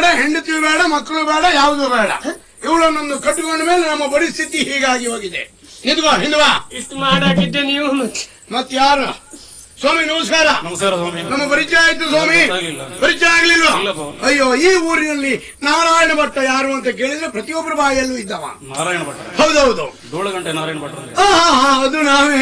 ಹೆಂಡತಿಯು ಬೇಡ ಮಕ್ಕಳು ಬೇಡ ಯಾವುದು ಬೇಡ ಇವಳನ್ನೊಂದು ಕಟ್ಟಿಕೊಂಡ ಮೇಲೆ ನಮ್ಮ ಪರಿಸ್ಥಿತಿ ಹೀಗಾಗಿ ಹೋಗಿದೆ ಹಿಂದ್ವಾ ಹಿಂದ್ವಾ ಇಷ್ಟು ಮಾಡಾಕಿದ್ದೆ ನೀವು ಮತ್ತೆ ಮತ್ ಯಾರು ಸ್ವಾಮಿ ನಮಸ್ಕಾರ ನಮಸ್ಕಾರ ಸ್ವಾಮಿ ನಮ್ಮ ಪರಿಚಯ ಆಯ್ತು ಸ್ವಾಮಿ ಗೊತ್ತಾಗ್ಲಿಲ್ಲ. ಪರಿಚಯ ಆಗ್ಲಿಲ್ವಾ ಇಲ್ಲಪ್ಪ. ಅಯ್ಯೋ ಈ ಊರಿನಲ್ಲಿ ನಾರಾಯಣ ಭಟ್ಟ ಯಾರು ಅಂತ ಕೇಳಿದ್ರೆ ಪ್ರತಿಯೊಬ್ಬರ ಬಾಯಲ್ಲೂ ಇದ್ದವ ನಾರಾಯಣ ಭಟ್ಟ ಹೌದೌದು ಧೂಳಗಂಟೆ ನಾರಾಯಣ ಭಟ್ರ ಆ, ಹಾ, ಹಾ, ಅದು ನಾವೇ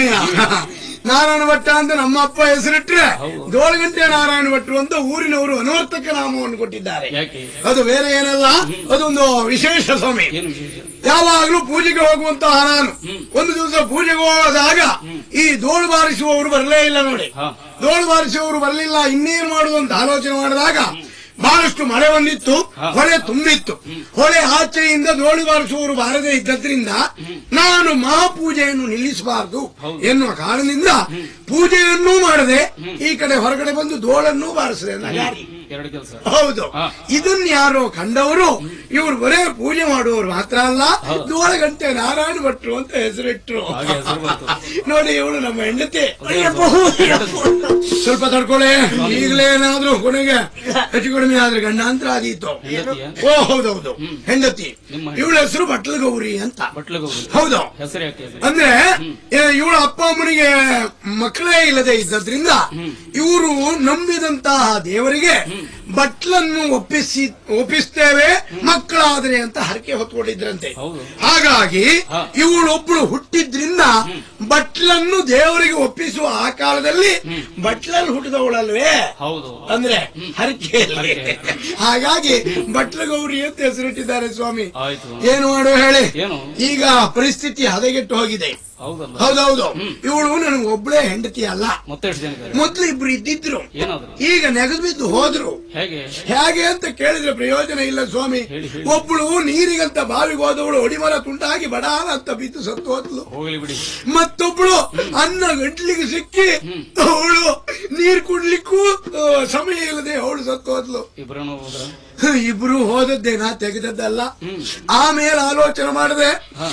ನಾರಾಯಣ ಭಟ್ಟ ಅಂತ ನಮ್ಮ ಅಪ್ಪ ಹೆಸರಿಟ್ರೆ ಹೌದು. ದೋಳಗಂಟೆ ನಾರಾಯಣ ಭಟ್ರು ಅಂತ ಊರಿನವರು ಅನವರ್ತಕ ನಾಮವನ್ನು ಕೊಟ್ಟಿದ್ದಾರೆ ಯಾಕೆ ಅದು ಬೇರೆ ಏನಲ್ಲ ಅದೊಂದು ವಿಶೇಷ ಸ್ವಾಮಿ ಏನು ವಿಶೇಷ ಯಾವಾಗಲೂ ಪೂಜೆಗೆ ಹೋಗುವಂತಹ ನಾನು ಒಂದು ದಿವಸ ಪೂಜೆಗೆ ಹೋದಾಗ ಈ ದೋಳು ಬಾರಿಸುವವರು ಬರಲೇ ಇಲ್ಲ ನೋಡಿ ಹಾ. ದೋಳು ಬಾರಿಸುವವರು ಬರಲಿಲ್ಲ ಇನ್ನೇನು ಮಾಡುವಂತ ಆಲೋಚನೆ ಮಾಡಿದಾಗ ಬಹಳಷ್ಟು ಮಳೆ ಬಂದಿತ್ತು ಹೊಳೆ ತುಂಬಿತ್ತು ಹೊಳೆ ಆಚೆಯಿಂದ ದೋಳು ಬಾರಿಸುವವರು ಬಾರದೇ ಇದ್ದದ್ರಿಂದ ನಾನು ಮಹಾಪೂಜೆಯನ್ನು ನಿಲ್ಲಿಸಬಾರದು ಎನ್ನುವ ಕಾರಣದಿಂದ ಪೂಜೆಯನ್ನೂ ಮಾಡದೆ ಈ ಕಡೆ ಹೊರಗಡೆ ಬಂದು ದೋಳನ್ನೂ ಬಾರಿಸಿದೆ ನಗಾರಿ ಎರಡು ಕೆಲಸ ಹೌದು ಹಾ. ಇದನ್ನ ಯಾರೋ ಕಂಡವರು ಇವರು ಬರೇ ಪೂಜೆ ಮಾಡುವವರು ಮಾತ್ರ ಅಲ್ಲ ಗಂಟೆ ನಾರಾಯಣ ಭಟ್ರು ಅಂತ ಹೆಸರಿಟ್ರು ಹಾಗೆ ಹೆಸರು ಬಂತು. ನೋಡಿ ಇವಳು ನಮ್ಮ ಹೆಂಡತಿ ಅಯ್ಯಪ್ಪೋ, ಅಯ್ಯಪ್ಪೋ. ಸ್ವಲ್ಪ ತಡ್ಕೊಳ್ಳಿ ಈಗಲೇ ಏನಾದ್ರೂ ಕೊನೆಗೆ ಹೆಚ್ಚು ಕಡಿಮೆ ಆದ್ರೆ ಗಂಡಾಂತರ ಆದೀತು ಹೆಂಡತಿಯ ಓ ಹೌದೌದು ಹೆಂಡತಿ ನಿಮ್ಮ ಇವಳ ಹೆಸರು ಬಟ್ಲ ಗೌರಿ ಅಂತ ಬಟ್ಲಿಗೆ ಹೋಗುದು ಹೌದು ಹೆಸರು ಯಾಕೆ ಹೆಸರು ಅಂದ್ರೆ ಇವಳ ಅಪ್ಪ ಅಮ್ಮನಿಗೆ ಮಕ್ಕಳೇ ಇಲ್ಲದೆ ಇದ್ದದ್ರಿಂದ ಇವರು ನಂಬಿದಂತಹ ದೇವರಿಗೆ ಬಟ್ಲನ್ನು ಒಪ್ಪಿಸಿ ಒಪ್ಪಿಸ್ತೇವೆ ಮಕ್ಕಳಾದ್ರೆ ಅಂತ ಹರಕೆ ಹೊತ್ಕೊಂಡಿದ್ರಂತೆ ಹೌದು. ಹಾಗಾಗಿ ಹಾ. ಇವಳೊಬ್ಳು ಹುಟ್ಟಿದ್ರಿಂದ ಬಟ್ಲನ್ನು ದೇವರಿಗೆ ಒಪ್ಪಿಸುವ ಆ ಕಾಲದಲ್ಲಿ ಬಟ್ಲಲ್ಲಿ ಹುಟ್ಟಿದವಳಲ್ವೇ ಹೌದು ಅಂದ್ರೆ ಹರಕೆಯಲ್ಲಿ ಹರಕೆ. ಹಾಗಾಗಿ ಬಟ್ಲ ಗೌರಿ ಅಂತ ಹೆಸರಿಟ್ಟಿದ್ದಾರೆ ಸ್ವಾಮಿ ಆಯ್ತು ಏನು ಮಾಡುವ ಹೇಳಿ ಏನು ಈಗ ಪರಿಸ್ಥಿತಿ ಹದಗೆಟ್ಟು ಹೋಗಿದೆ ಹೌದಲ್ಲ ಹೌದೌದು ಇವಳು ನನಗೆ ಒಬ್ಳೇ ಹೆಂಡತಿ ಅಲ್ಲ ಮತ್ತೆ ಎಷ್ಟು ಜನ ಇದ್ದಾರೆ ಮೊದ್ಲು ಇಬ್ರು ಇದ್ದಿದ್ರು ಏನಾದ್ರು ಈಗ ನೆಗೆದು ಬಿದ್ದು ಹೋದ್ರು ಹೇಗೆ ಹೇಗೆ ಅಂತ ಕೇಳಿದ್ರೆ ಪ್ರಯೋಜನ ಇಲ್ಲ ಸ್ವಾಮಿ ಹೇಳಿ, ಹೇಳಿ. ಒಬ್ಳು ನೀರಿಗಂತ ಬಾವಿಗೆ ಹೋದವಳು ಒಡಿಮರ ತುಂಟಾಗಿ ಬಡಾಲ ಅಂತ ಬಿದ್ದು ಸತ್ತು ಹೋದ್ಲು ಹೋಗ್ಲಿ ಬಿಡಿ ಮತ್ತೊಬ್ಳು ಅನ್ನ ಗಂಟ್ಲಿಗೆ ಸಿಕ್ಕಿ ಅವಳು ನೀರ್ ಕುಡ್ಲಿಕ್ಕೂ ಆ, ಸಮಯ ಇಲ್ಲದೆ ಅವಳು ಸತ್ತು ಹೋದ್ಲು ಇಬ್ಬರನ್ನು ಹೋದ್ರ ಇಬ್ರು ಹೋದದ್ದೇನ ತೆಗೆದದ್ದಲ್ಲ ಆಮೇಲೆ ಆಲೋಚನೆ ಮಾಡಿದೆ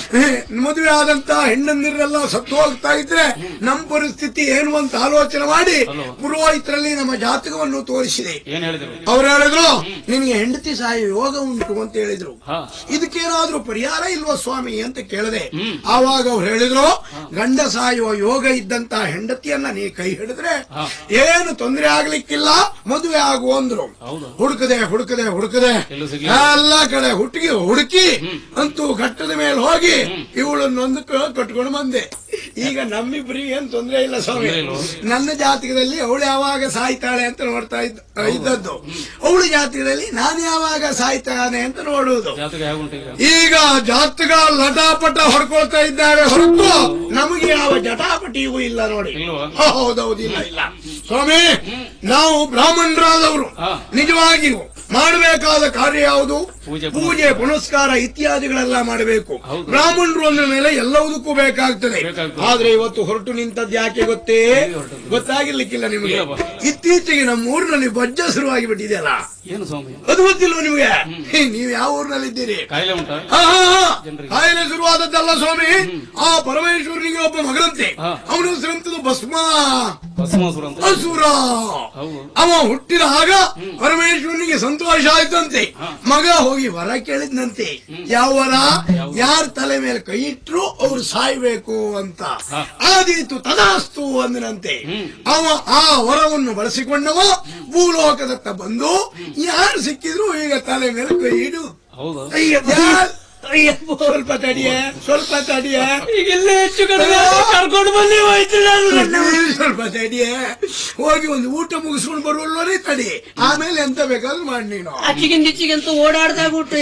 ಮದುವೆ ಆದಂತ ಹೆಣ್ಣಂದಿರೆಲ್ಲ ಸತ್ತು ಹೋಗ್ತಾ ಇದ್ರೆ ನಮ್ಮ ಪರಿಸ್ಥಿತಿ ಏನು ಅಂತ ಆಲೋಚನೆ ಮಾಡಿ ಅಲ್ವಾ? ಪುರೋಹಿತರಲ್ಲಿ ನಮ್ಮ ಜಾತಕವನ್ನು ತೋರಿಸಿದೆ ಏನ್ ಹೇಳಿದ್ರು ಅವ್ರು ಹೇಳಿದ್ರು ನಿನಗೆ ಹೆಂಡತಿ ಸಾಯೋ ಯೋಗ ಉಂಟು ಅಂತ ಹೇಳಿದ್ರು ಹಾ ಇದಕ್ಕೇನಾದ್ರೂ ಪರಿಹಾರ ಇಲ್ವಾ ಸ್ವಾಮಿ ಅಂತ ಕೇಳಿದೆ ಆವಾಗ ಅವ್ರು ಹೇಳಿದ್ರು ಗಂಡ ಸಾಯುವ ಯೋಗ ಇದ್ದಂತ ಹೆಂಡತಿಯನ್ನ ನೀ ಕೈ ಹಿಡಿದ್ರೆ ಹಾ. ಏನು ತೊಂದರೆ ಆಗ್ಲಿಕ್ಕಿಲ್ಲ ಮದುವೆ ಆಗು ಅಂದ್ರು ಹೌದು ಹುಡುಕದೆ ಹುಡುಕದೆ ಹುಡುಕದೆ ಎಲ್ಲೂ ಸಿಗ್ಲಿಲ್ಲ. ಎಲ್ಲ ಕಡೆ ಹುಡುಕಿ ಹುಡುಕಿ ಅಂತೂ ಘಟ್ಟದ ಮೇಲೆ ಹೋಗಿ ಇವಳನ್ನೊಂದು ಕಟ್ಕೊಂಡು ಬಂದೆ ಈಗ ನಮ್ಮಿಬ್ರಿಗೆ ಏನ್ ತೊಂದರೆ ಇಲ್ಲ ಸ್ವಾಮಿ ತೊಂದ್ರೆ ಇಲ್ವಾ? ನನ್ನ ಜಾತಕದಲ್ಲಿ ಅವಳು ಯಾವಾಗ ಸಾಯ್ತಾಳೆ ಅಂತ ನೋಡ್ತಾ ಇದ್ದ ಇದ್ದದ್ದು ಅವಳು ಜಾತಕದಲ್ಲಿ ನಾನು ಯಾವಾಗ ಸಾಯ್ತಾನೆ ಅಂತ ನೋಡುವುದು ಜಾತಕ ಹೇಗುಂಟು ಈಗ ಈಗ ಜಾತಕ ಲಟಾಪಟ ಹೊಡ್ಕೊಳ್ತಾ ಇದ್ದಾರೆ ಹೊರತು ನಮಗೆ ಯಾವ ಜಟಾಪಟಿಯೂ ಇಲ್ಲ ನೋಡಿ ಇಲ್ವಾ? ಹೌದೌದು ಇಲ್ಲ ಇಲ್ಲ ಸ್ವಾಮಿ ನಾವು ಬ್ರಾಹ್ಮಣರಾದವರು ಹಾ. ನಿಜವಾಗಿಯೂ ಮಾಡಬೇಕಾದ ಕಾರ್ಯ ಯಾವುದು ಪೂಜೆ, ಪೂಜೆ ಪುನಸ್ಕಾರ ಇತ್ಯಾದಿಗಳೆಲ್ಲ ಮಾಡಬೇಕು ಹೌದು. ಬ್ರಾಹ್ಮಣರು ಅಂದ ಮೇಲೆ ಎಲ್ಲವುದಕ್ಕೂ ಬೇಕಾಗ್ತದೆ ಬೇಕಾಗ್ತದೆ. ಆದ್ರೆ ಇವತ್ತು ಹೊರಟು ನಿಂತದ್ದು ಯಾಕೆ ಗೊತ್ತೇ ಎಲ್ಲಿ ಹೊರಟದ್ದು? ಗೊತ್ತಾಗಿರ್ಲಿಕ್ಕಿಲ್ಲ ನಿಮಗೆ ಇಲ್ಲಪ್ಪ. ಇತ್ತೀಚೆಗೆ ನಮ್ಮ ಊರಿನಲ್ಲಿ ಬಜ್ಜ ಶುರುವಾಗಿ ಬಿಟ್ಟಿದೆಯಲ್ಲ ಏನು ಸ್ವಾಮಿ ಅದು ಗೊತ್ತಿಲ್ವ ನಿಮಗೆ ನೀವು ಯಾವ ಊರಿನಲ್ಲಿದ್ದೀರಿ ಕಾಯಿಲೆ ಉಂಟಾ ಆ, ಆ, ಆ. ಜನರಿಗೆ. ಕಾಯಿಲೆ ಶುರುವಾದದ್ದಲ್ಲ ಸ್ವಾಮಿ ಆ ಪರಮೇಶ್ವರನಿಗೆ ಒಬ್ಬ ಮಗನಂತೆ ಹಾ. ಅವನ ಹೆಸರಂತದ್ದು ಭಸ್ಮ ಭಸ್ಮಾಸುರ ಅಂತ ಅಸುರ ಹೌದು ಅವ ಹುಟ್ಟಿದ ಆಗ ಪರಮೇಶ್ವರನಿಗೆ ಸಂತೋಷ ಆಯ್ತಂತೆ ಮಗ ಹೋಗಿ ವರ ಕೇಳಿದ್ನಂತೆ ಯಾವ ವರ ಯಾರ ತಲೆ ಮೇಲೆ ಕೈ ಇಟ್ರು ಅವ್ರು ಸಾಯ್ಬೇಕು ಅಂತ ಹಾ. ಆದೀತು ತದಾಸ್ತು ಅಂದನಂತೆ ಅವ ಆ ವರವನ್ನು ಬಳಸಿಕೊಂಡವ ಭೂಲೋಕದತ್ತ ಬಂದು ಯಾರು ಸಿಕ್ಕಿದ್ರು ಈಗ ತಲೆ ಮೇಲೆ ಕೈ ಇಡು ಹೌದಾ ಯಾರ್- ಅಯ್ಯಪ್ಪೋ. ಸ್ವಲ್ಪ ತಡಿಯ ಸ್ವಲ್ಪ ತಡಿಯ ಈಗೆಲ್ಲ ಹೆಚ್ಚು ಕಡಿಮೆ ಆದ್ರೆ ಕರ್ಕೊಂಡು ಬಂದು ಹೋಯ್ತು ನಾನು ಸ್ವಲ್ಪ ತಡಿಯ ಹೋಗಿ ಒಂದು ಊಟ ಮುಗಿಸ್ಕೊಂಡು ಬರುವಲ್ಲೇ ತಡಿ ಆಮೇಲೆ ಎಂತ ಬೇಕಾದ್ರೂ ಮಾಡಿ ನೀನು ಅಚ್ಚಿಗಿಂದ ಇಚ್ಚಿಗಂತ ಓಡಾಡ್ತಾ ಬಿಟ್ಟು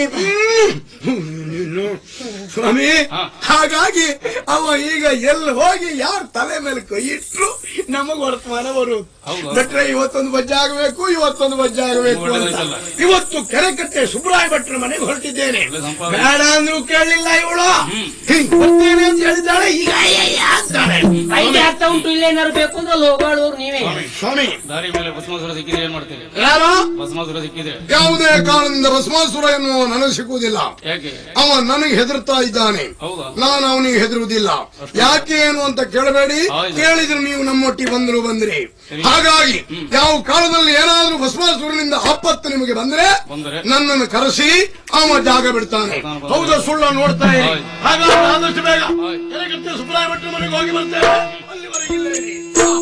ನೀನು ಸ್ವಾಮಿ ಹಾ. ಹಾಗಾಗಿ ಅವ ಈಗ ಎಲ್ಲಿ ಹೋಗಿ ಯಾರ ತಲೆ ಮೇಲೆ ಕೈ ಇಟ್ರು ನಮಗ್ ವರ್ತಮಾನ ಬರುವುದು ಹೌದಾ? ಬಿಟ್ರೆ ಇವತ್ತೊಂದು ಬಜ್ಜೆ ಆಗಬೇಕು ಇವತ್ತೊಂದು ಬಜ್ಜೆ ಆಗಬೇಕು ಅಂತ ಒಳ್ಳೆದಾಯ್ತಲ್ಲ. ಇವತ್ತು ಕೆರೆಕಟ್ಟೆ ಸುಬ್ರಾಯ ಭಟ್ರ ಮನೆಗೆ ಹೊರಟಿದ್ದೇನೆ ಒಳ್ಳೆ ಸಂಪಾದನೆ. ಬೇಡ ಅಂದ್ರೂ ಕೇಳಲಿಲ್ಲ ಇವಳು ಹಿಂಗ್ ಬರ್ತೇನೆ ಅಂತ ಹೇಳಿದ್ದಾಳೆ ಈಗ ಅಯ್ಯಯ್ಯ ಅಂತಾಳೆ ಐದು ಆಗ್ತಾ ಉಂಟು ಇಲ್ಲೇನಾರು ಬೇಕು ಅಂದ್ರೆ ಅಲ್ಲಿ ಹೋಗಾಳೋರು ನೀವೇ ಸ್ವಾಮಿ ದಾರಿ ಮೇಲೆ ಭಸ್ಮಾಸುರ ಸಿಕ್ಕಿದ್ರೆ ಏನ್ ಮಾಡ್ತೀರಿ ಯಾರು ಭಸ್ಮಾಸುರ ಸಿಕ್ಕಿದ್ರೆ ಯಾವುದೇ ಕಾರಣದಿಂದ ಭಸ್ಮಾಸುರ ಎನ್ನುವ ನನಗೆ ಸಿಕ್ಕುವುದಿಲ್ಲ ಯಾಕೆ ಅವ ನನಗೆ ಹೆದರ್ತಾ ಇದ್ದಾನೆ ಹೌದಾ ನಾನು ಅವನಿಗೆ ಹೆದರುವುದಿಲ್ಲ ಯಾಕೆ ಏನು ಅಂತ ಕೇಳಬೇಡಿ ಆಯ್ತು. ಕೇಳಿದ್ರೆ ನೀವು ನಮ್ಮೊಟ್ಟಿಗೆ ಕೋಟಿ ಬಂದ್ರು ಬಂದ್ರಿ ಹಾಗಾಗಿ ಯಾವ ಕಾಲದಲ್ಲಿ ಏನಾದ್ರೂ ಭಸ್ಮಾಸುರನಿಂದ ಆಪತ್ತು ನಿಮಗೆ ಬಂದ್ರೆ ಬಂದರೆ? ನನ್ನನ್ನು ಕರೆಸಿ ಅವ ಜಾಗ ಬಿಡ್ತಾನೆ ಬರ್ತಾನೆ. ಹೌದಾ ಸುಳ್ಳ ನೋಡ್ತಾ ಇರಿ ಆಯ್ತು. ಹಾಗಾದ್ರೆ ಆದಷ್ಟು ಬೇಗ ಆಯ್ತು. ಕೆರೆಕಟ್ಟೆ ಸುಬ್ರಾಯ ಭಟ್ರ ಮನೆಗೆ ಹೋಗಿ ಬರ್ತೇವೆ ಅಲ್ಲಿವರೆಗೆ ಇಲ್ಲೇ ಇರಿ.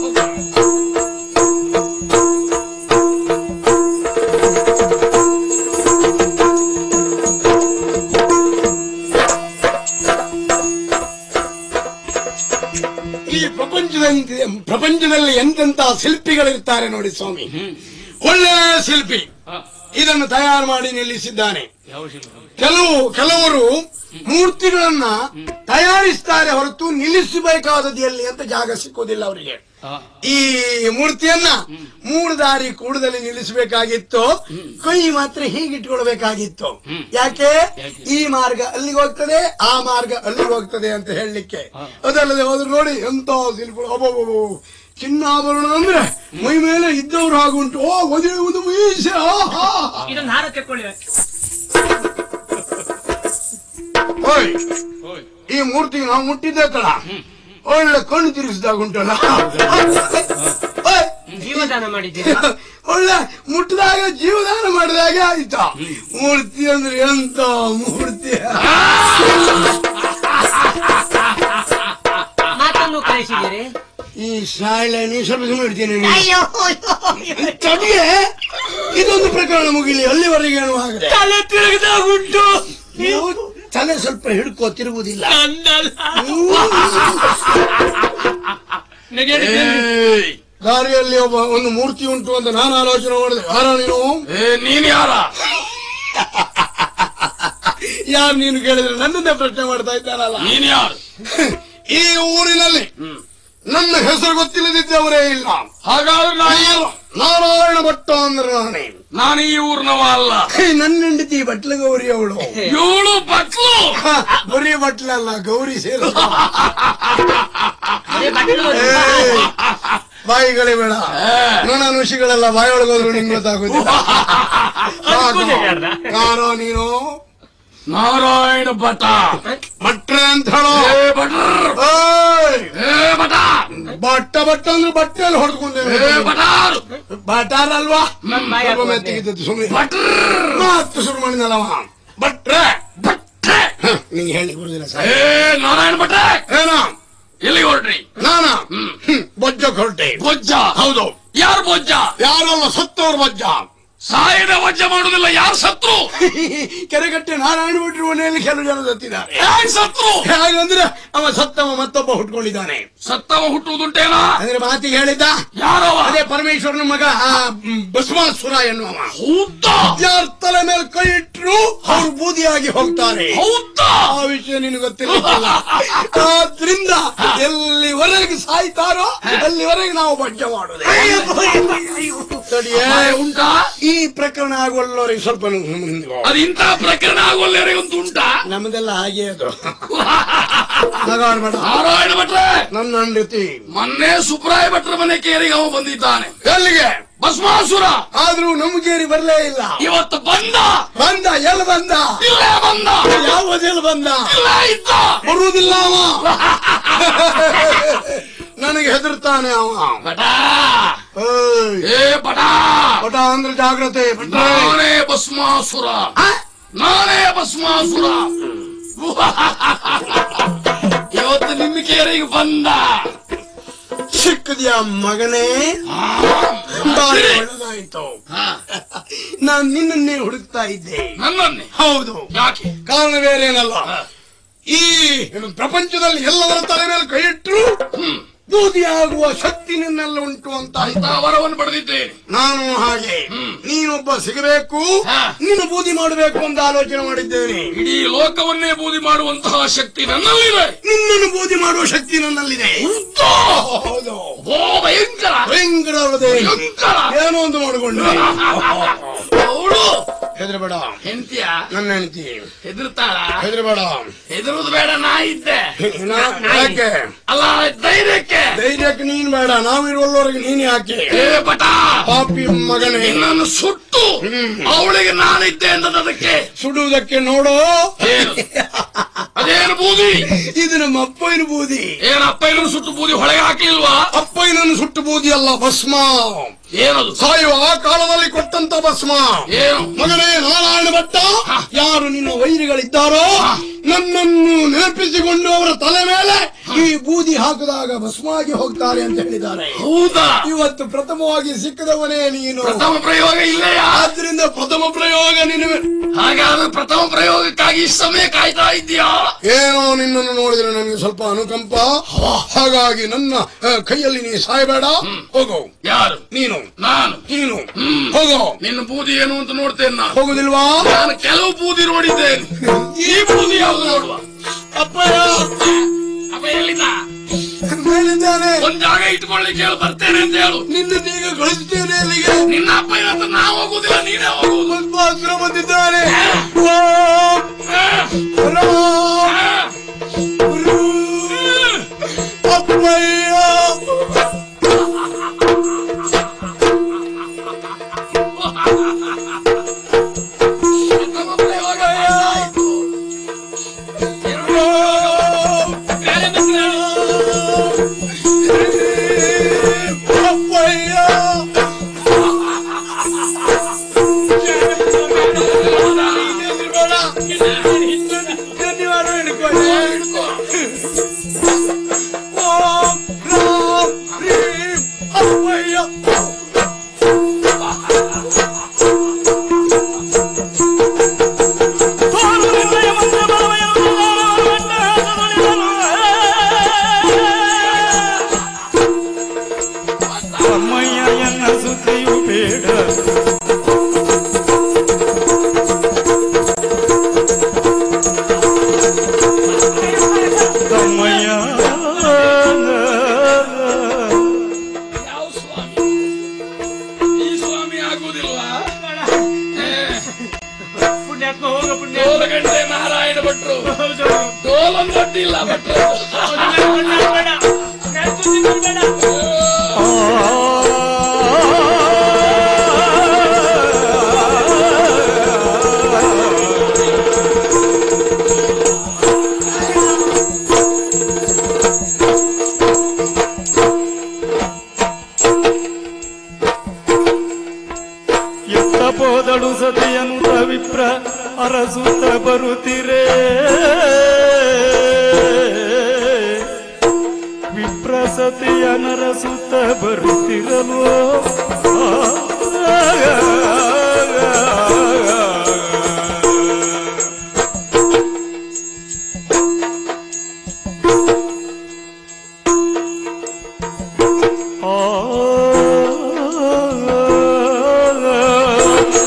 ಈ ಪ್ರಪಂಚದಂತೆ ಪ್ರಪಂಚದಲ್ಲಿ ಎಂತೆಂತ ಶಿಲ್ಪಿಗಳಿರ್ತಾರೆ ನೋಡಿ ಸ್ವಾಮಿ ಒಳ್ಳೆ ಶಿಲ್ಪಿ ಹಾ, ಇದನ್ನು ತಯಾರು ಮಾಡಿ ನಿಲ್ಲಿಸಿದ್ದಾನೆ ಯಾವ ಶಿಲ್ಪ ಕೆಲವು ಕೆಲವರು ಮೂರ್ತಿಗಳನ್ನ ತಯಾರಿಸ್ತಾರೆ ಹೊರತು ನಿಲ್ಲಿಸಬೇಕಾದದ್ದು ಎಲ್ಲಿ ಅಂತ ಜಾಗ ಸಿಕ್ಕೋದಿಲ್ಲ ಅವರಿಗೆ ಹಾ, ಈ ಮೂರ್ತಿಯನ್ನ ಮೂರು ದಾರಿ ಕೂಡದಲ್ಲಿ ನಿಲ್ಲಿಸಬೇಕಾಗಿತ್ತು ಕೈ ಮಾತ್ರ ಹೀಗಿಟ್ಕೊಳ್ಬೇಕಾಗಿತ್ತು ಯಾಕೆ ಈ ಮಾರ್ಗ ಅಲ್ಲಿಗೆ ಹೋಗ್ತದೆ ಆ ಮಾರ್ಗ ಅಲ್ಲಿಗೆ ಹೋಗ್ತದೆ ಅಂತ ಹೇಳಲಿಕ್ಕೆ ಅದಲ್ಲದೆ ಹೋದ್ರೆ ನೋಡಿ ಎಂತ ಶಿಲ್ಪಗಳು ಅಬ್ಬಬ್ಬಬ್ಬ. ಚಿನ್ನಾಭರಣ ಅಂದ್ರೆ ಮೈ ಮೇಲೆ ಇದ್ದವ್ರು ಹಾಗುಂಟು ಓ ಒದಿರುವುದು ಮೀಸೆ ಆಹಾ. ಇದೊಂದು ಹಾರ ತೆಕ್ಕೊಳ್ಳಿ ಓಯ್ ಓಯ್ ಈ ಮೂರ್ತಿ ನಾವು ಮುಟ್ಟಿದ್ದೆ ತಡ ಒಳ್ಳೆ ಕಣ್ಣು ತಿರುಗಿಸಿದಾಗ ಉಂಟಲ್ಲ ಓಯ್, ಜೀವದಾನ ಮಾಡಿದ್ದೀರಾ ಒಳ್ಳೆ ಮುಟ್ಟಿದಾಗ ಜೀವದಾನ ಮಾಡಿದಾಗ ಆಯ್ತಾ ಮೂರ್ತಿ ಅಂದ್ರೆ ಎಂತ ಮೂರ್ತಿ ಮಾತನ್ನು ಕಳಿಸಿದ್ದೀರಿ ಈ ಶಾಲೆ ನೀ ಸ್ವಲ್ಪ ಸುಮ್ಮನೆ ಇಡ್ತೀನಿ ತಡಿಗೆ ಇದೊಂದು ಪ್ರಕರಣ ಮುಗಿಲಿ ಅಲ್ಲಿವರೆಗೆ ಏನು ಆಗದೆ ತಲೆ ತಿರುಗಿದಾಗುಂಟು ನೀವು ತಲೆ ಸ್ವಲ್ಪ ಹಿಡ್ಕೋ ತಿರುಗುದಿಲ್ಲ ಅಂದಲ್ಲ ಏಯ್, ದಾರಿಯಲ್ಲಿ ಒಬ್ಬ ಒಂದು ಮೂರ್ತಿ ಉಂಟು ಅಂತ ನಾನು ಆಲೋಚನೆ ಮಾಡಿದೆ ಯಾರ ನೀನು ನೀನ್ ಯಾರ ಯಾರು ನೀನು ಕೇಳಿದ್ರೆ ನನ್ನನ್ನೇ ಪ್ರಶ್ನೆ ಮಾಡ್ತಾ ಇದ್ದಾನಲ್ಲ ನೀನ್ ಯಾರು ಈ ಊರಿನಲ್ಲಿ ನನ್ನ ಹೆಸರು ಗೊತ್ತಿಲ್ಲದಿದ್ದವರೇ ಇಲ್ಲ ಹಾಗಾದ್ರೆ ನಾ ನಾನು ನಾರಾಯಣ ಭಟ್ಟ ಅಂದ್ರೆ ನಾನೇ ನಾನು ಈ ಊರ್ನವ ಅಲ್ಲ ಹೇ, ನನ್ನ ಹೆಂಡತಿ ಬಟ್ಲ ಗೌರಿ ಅವಳು ಇವಳು ಬಟ್ಲು ಬರೀ ಬಟ್ಲಲ್ಲ ಗೌರಿ ಸೇರ ಅದೇ ಬಟ್ಲು ಬಾಯಿಗಳೇ ಬೇಡ ನೊಣ ನುಷಿಗಳೆಲ್ಲ ಬಾಯೊಳಗೋದ್ರು ನಿಂಗೆ ಗೊತ್ತಾಗುದಿಲ್ಲ ಪೂಜೆ ಮಾಡ್ದ? ಯಾರೋ ನೀನು ನಾರಾಯಣ ಭಟ ಭಟ್ರೆ ಅಂತ ಹೇಳೋ ಏ ಭಟ್ರ್ ಏಯ್! ಏ ಭಟ ಬಟ್ಟ ಬಟ್ಟ ಅಂದ್ರೆ ಬಟ್ಟೆಯಲ್ಲಿ ಹೊಡ್ಕೊಂಡೇವೆ ಏ ಭಟಾರ್ ಬಟಾರ್ ಅಲ್ವಾ ನನ್ ಬಾಯಿ ಸ್ವಲ್ಪ ಹಾಕ್ಕೊಂಡೆ. ಮೆತ್ತಗಿದ್ದದ್ದು ಸುಮ್ಮನೆ ಭಟ್ರ್ ಮಾತು ಶುರು ಮಾಡಿದಲ್ಲವ ಭಟ್ರೆ ಭಟ್ರೆ ನಿಂಗೆ ಹೇಳಿ ಬರುದಿಲ್ಲ ಏ ಸರ್ ನಾರಾಯಣ ಭಟ್ರೆ ಏನ ಎಲ್ಲಿ ಹೊರಟ್ರಿ ನಾನ ಬೊಜ್ಜ ಹೊರಟೆ ಬೊಜ್ಜ ಹೌದು ಯಾರು ಬೊಜ್ಜ ಯಾರಲ್ಲ ಸತ್ತವ್ರ ಬಜ್ಜ ಸಾಯದ ವಜ್ಜ ಮಾಡುದಿಲ್ಲ ಯಾರು ಸತ್ರು ಕೆರೆಗಟ್ಟೆ ನಾರಾಯಣ ಭಟ್ರು ಮನೆಯಲ್ಲಿ ಕೆಲವು ಜನ ಸತ್ತಿದ್ದಾರೆ ಯಾರು ಸತ್ರು ಹಾಗಂದ್ರೆ ಅವ ಸತ್ತವ ಮತ್ತೊಬ್ಬ ಹುಟ್ಕೊಂಡಿದ್ದಾನೆ ಸತ್ತವ ಹುಟ್ಟುವುದುಂಟೇನಾ ಅಂದ್ರೆ ಮಾತಿಗೆ ಹೇಳಿದ್ದ ಯಾರವ ಅದೇ ಪರಮೇಶ್ವರನ ಮಗ ಆ, ಮ್, ಭಸ್ಮಾಸುರ ಎನ್ನುವ ಹೌದಾ ಯಾರ ತಲೆ ಮೇಲೆ ಕೈ ಇಟ್ರು ಅವ್ರು ಬೂದಿಯಾಗಿ ಹೋಗ್ತಾರೆ ಹೌದಾ ಆ ವಿಷಯ ನಿನಗೆ ಗೊತ್ತಿರಲಿಲ್ಲ ಆದ್ರಿಂದ ಎಲ್ಲಿವರೆಗೆ ಸಾಯ್ತಾರೋ ಅಲ್ಲಿವರೆಗೆ ನಾವು ಬಡ್ಜ ಮಾಡೋದು ತಡಿಯೇ. ಅಪಾಯ ಉಂಟಾ ಈ ಪ್ರಕರಣ ಆಗುವಲ್ಲವರೆಗೆ ಸ್ವಲ್ಪ ಮುಂದೆ ಬಾ. ಅದು ಇಂತಹ ಪ್ರಕರಣ ಆಗುವಲ್ಲಿವರೆಗಂತೂ ಉಂಟಾ ನಮ್ಮದೆಲ್ಲ ಹಾಗೆ ಅದು ನಗಾಡ್ಬೇಡ ನಾರಾಯಣ ಭಟ್ರೆ ನನ್ನ ಹೆಂಡತಿ ಮೊನ್ನೆ ಸುಬ್ರಾಯ ಭಟ್ರ ಮನೆ ಕೇರಿಗೆ ಅವ ಬಂದಿದ್ದಾನೆ ಎಲ್ಲಿಗೆ ಭಸ್ಮಾಸುರ ಆದ್ರೂ ನಮ್ಗೇರಿ ಬರ್ಲೇ ಇಲ್ಲ ಇವತ್ತು ಬಂದ ಬಂದ ಎಲ್ಲಿ ಬಂದ ಇಲ್ಲೇ ಬಂದ ಯಾವದೆಲ್ಲಿ ಬಂದ ಇಲ್ಲೇ ಇದ್ದ ಬರುವುದಿಲ್ಲ ಅವ ನನಗೆ ಹೆದರ್ತಾನೆ ಅವ ಭಟ ಏಯ್, ಏ ಭಟ ಪಟ ಅಂದ್ರೆ ಜಾಗ್ರತೆ ಬಿಟ್ರೆ ನಾನೇ ಭಸ್ಮಾಸುರ ನಾನೇ ಭಸ್ಮಾಸುರ ಇವತ್ತು ನಿಮ್ಮ ಕೇರಿಗೆ ಬಂದ ಸಿಕ್ಕದ್ಯಾ ಮಗನೇ ಬಾರಿ ಒಳ್ಳೆದಾಯ್ತು ನಾನ್ ನಿನ್ನನ್ನೇ ಹುಡುಕ್ತಾ ಇದ್ದೆ ನನ್ನನ್ನೇ ಹೌದು ಯಾಕೆ ಕಾರಣ ಬೇರೇನಲ್ಲ ಈ ಪ್ರಪಂಚದಲ್ಲಿ ಎಲ್ಲವರ ತಲೆ ಮೇಲೆ ಕೈ ಇಟ್ಟರು ಬೂದಿಯಾಗುವ ಶಕ್ತಿ ನಿನ್ನೆಲ್ಲ ಉಂಟು ಅಂತ ಅಂತ ವರವನ್ನು ಪಡೆದಿದ್ದೇನೆ ನಾನು ಹಾಗೆ ನೀನೊಬ್ಬ ಸಿಗಬೇಕು ಹಾ. ನೀನು ಬೂದಿ ಮಾಡಬೇಕು ಅಂತ ಆಲೋಚನೆ ಮಾಡಿದ್ದೇನೆ ಇಡೀ ಲೋಕವನ್ನೇ ಬೂದಿ ಮಾಡುವಂತಹ ಶಕ್ತಿ ನನ್ನಲ್ಲಿದೆ ನಿನ್ನನ್ನು ಬೂದಿ ಮಾಡುವ ಶಕ್ತಿ ನನ್ನಲ್ಲಿದೆ ಉಂಟು. ಹೌದು ಓ ಭಯಂಕರ ಭಯಂಕರ ಅವಳದೆ ಭಯಂಕರ ಏನೋ ಒಂದು ಮಾಡಿಕೊಂಡೆ ಅವಳು ಹೆದರಬೇಡ ಹೆಂಡತಿಯ ನನ್ನ ಹೆಂಡತಿ ಹೆದರ್ತಾಳ ಹೆದರಬೇಡ ಹೆದರುದು ಬೇಡ ನಾ ಇದ್ದೆ ಯಾಕೆ ಅಲ್ಲ ಧೈರ್ಯಕ್ಕೆ ಧೈರ್ಯಕ್ಕೆ ಧೈರ್ಯಕ್ಕೆ ನೀನ್ ಬೇಡ ನಾವಿರುವವರೆಗೆ ನೀನ್ ಯಾಕೆ ಏ ಬಟ ಪಾಪಿ ಮಗನೇ ನಿನ್ನನ್ನು ಸುಟ್ಟು ಅವಳಿಗೆ ನಾನಿದ್ದೆ ಅನ್ನೋದಕ್ಕೆ ಸುಡುವುದಕ್ಕೆ ನೋಡು ಏನು ಅದೇನು ಬೂದಿ ಇದು ನಮ್ಮ ಅಪ್ಪಯ್ಯನ ಬೂದಿ ಏನ್ ಅಪ್ಪಯ್ಯನನ್ನು ಸುಟ್ಟು ಬೂದಿ ಹೊಳೆಗೆ ಹಾಕ್ಲಿಲ್ವಾ ಅಪ್ಪಯ್ಯನನ್ನು ಸುಟ್ಟು ಬೂದಿ ಅಲ್ಲ ಭಸ್ಮ ಏನದು ಸಾಯುವ ಆ ಕಾಲದಲ್ಲಿ ಕೊಟ್ಟಂತ ಭಸ್ಮ ಏನು ಮಗನೇ ನಾರಾಯಣ ಭಟ್ಟ ಯಾರು ನಿನ್ನ ವೈರಿಗಳಿದ್ದಾರೋ ನನ್ನನ್ನು ನೆನಪಿಸಿಕೊಂಡು ಅವರ ತಲೆ ಮೇಲೆ ಈ ಬೂದಿ ಹಾಕಿದಾಗ ಭಸ್ಮಾಗಿ ಹೋಗ್ತಾರೆ ಅಂತ ಹೇಳಿದ್ದಾರೆ ಹೌದಾ ಇವತ್ತು ಪ್ರಥಮವಾಗಿ ಸಿಕ್ಕದವನೇ ನೀನು ಪ್ರಥಮ ಪ್ರಯೋಗ ಇಲ್ಲಯ್ಯ ಆದ್ರಿಂದ ಪ್ರಥಮ ಪ್ರಯೋಗ ನೀನು ಹಾಗಾದ್ರೆ ಪ್ರಥಮ ಪ್ರಯೋಗಕ್ಕಾಗಿ ಇಷ್ಟು ಸಮಯ ಕಾಯ್ತಾ ಇದ್ದೀಯಾ ಏನೋ ನಿನ್ನನ್ನು ನೋಡಿದ್ರೆ ನನಗೆ ಸ್ವಲ್ಪ ಅನುಕಂಪ ಹಾಗಾಗಿ ನನ್ನ ಆ, ಕೈಯಲ್ಲಿ ನೀ ಸಾಯಬೇಡ ಹೋಗೋ ಯಾರು ನೀನು ನಾನು ನೀನು ಹ್ಮ್. ಹೋಗೋ ನಿನ್ನ ಬೂದಿ ಏನು ಅಂತ ನೋಡ್ತೇನೆ ನಾನು ಹೋಗುದಿಲ್ವಾ ನಾನು ಕೆಲವು ಬೂದಿ ನೋಡಿದ್ದೇನೆ ಈ ಬೂದಿ ಯಾವ್ದು ನೋಡುವ ಅಪ್ಪಯ್ಯ ಅಪ್ಪ ಎಲ್ಲಿದ್ದ ಮೇಲಿದ್ದಾನೆ ಒಂದ್ ಜಾಗ ಇಟ್ಕೊಳ್ಳಿಕ್ಕೆ ಹೇಳು ಬರ್ತೇನೆ ಅಂತ ಹೇಳು ನಿನ್ನನ್ನೀಗ ಕಳಿಸ್ತೇನೆ ಅಲ್ಲಿಗೆ ನಿನ್ನ ಅಪ್ಪ ಹತ್ರ ನಾ ಹೋಗುದಿಲ್ಲ ನೀನೇ ಹೋಗುದು ಸ್ವಲ್ಪ ಹಸಿರು ಬಂದಿದ್ದಾನೆ ಆ, ರಾಮ್, ಆ, ಅಪ್ಪಯ್ಯ ಪ್ರಥಮ ಪ್ರಯೋಗ ಆಯ್ತು. ಎರಡು ಪ್ರಯೋಗ ಬೇರೆ ಬಿಟ್ರೆ ಅಪ್ಪಯ್ಯ ಧನ್ಯವಾದ ಹಿಡ್ಕೊಳ್ಳಿ. ಹಿಡ್ಕೊ. ಓಂ ರಾಮ್ ಹ್ರೀಂ ಅಪ್ಪಯ್ಯ ಅಮ್ಮಯ್ಯ ಎನ್ನ ಸುದ್ದಿಯು ಬೇಡ ತಮ್ಮಯ್ಯ ಯಾವ ಸ್ವಾಮಿ ಈ ಸ್ವಾಮಿ ಆಗುವುದಿಲ್ಲ ಪುಣ್ಯಾತ್ಮ ಹೋಗ ಪುಣ್ಯ ಏಳು ಗಂಟೆ ನಾರಾಯಣ ಭಟ್ರು ಡೋಲೊಂದು ಅಡ್ಡಿಲ್ಲ ಭಟ್ರು ಎತ್ತ ಹೋದಳು ಸತಿಯನುತ ವಿಪ್ರ ಅರಸುತ್ತ ಬರುತ್ತಿರೇ ವಿಪ್ರ ಸತಿಯ ನರಸುತ್ತ ಬರುತ್ತಿರಲು ಆ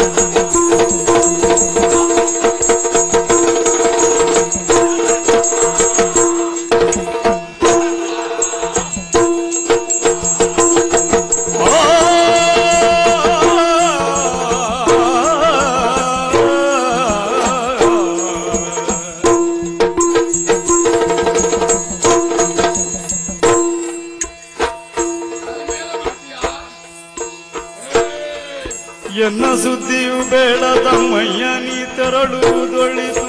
ಎನ್ನ ಸುದ್ದಿಯು ಬೇಡ ತಮ್ಮಯ್ಯ ನೀ ತೆರಳುವುದೊಳಿತು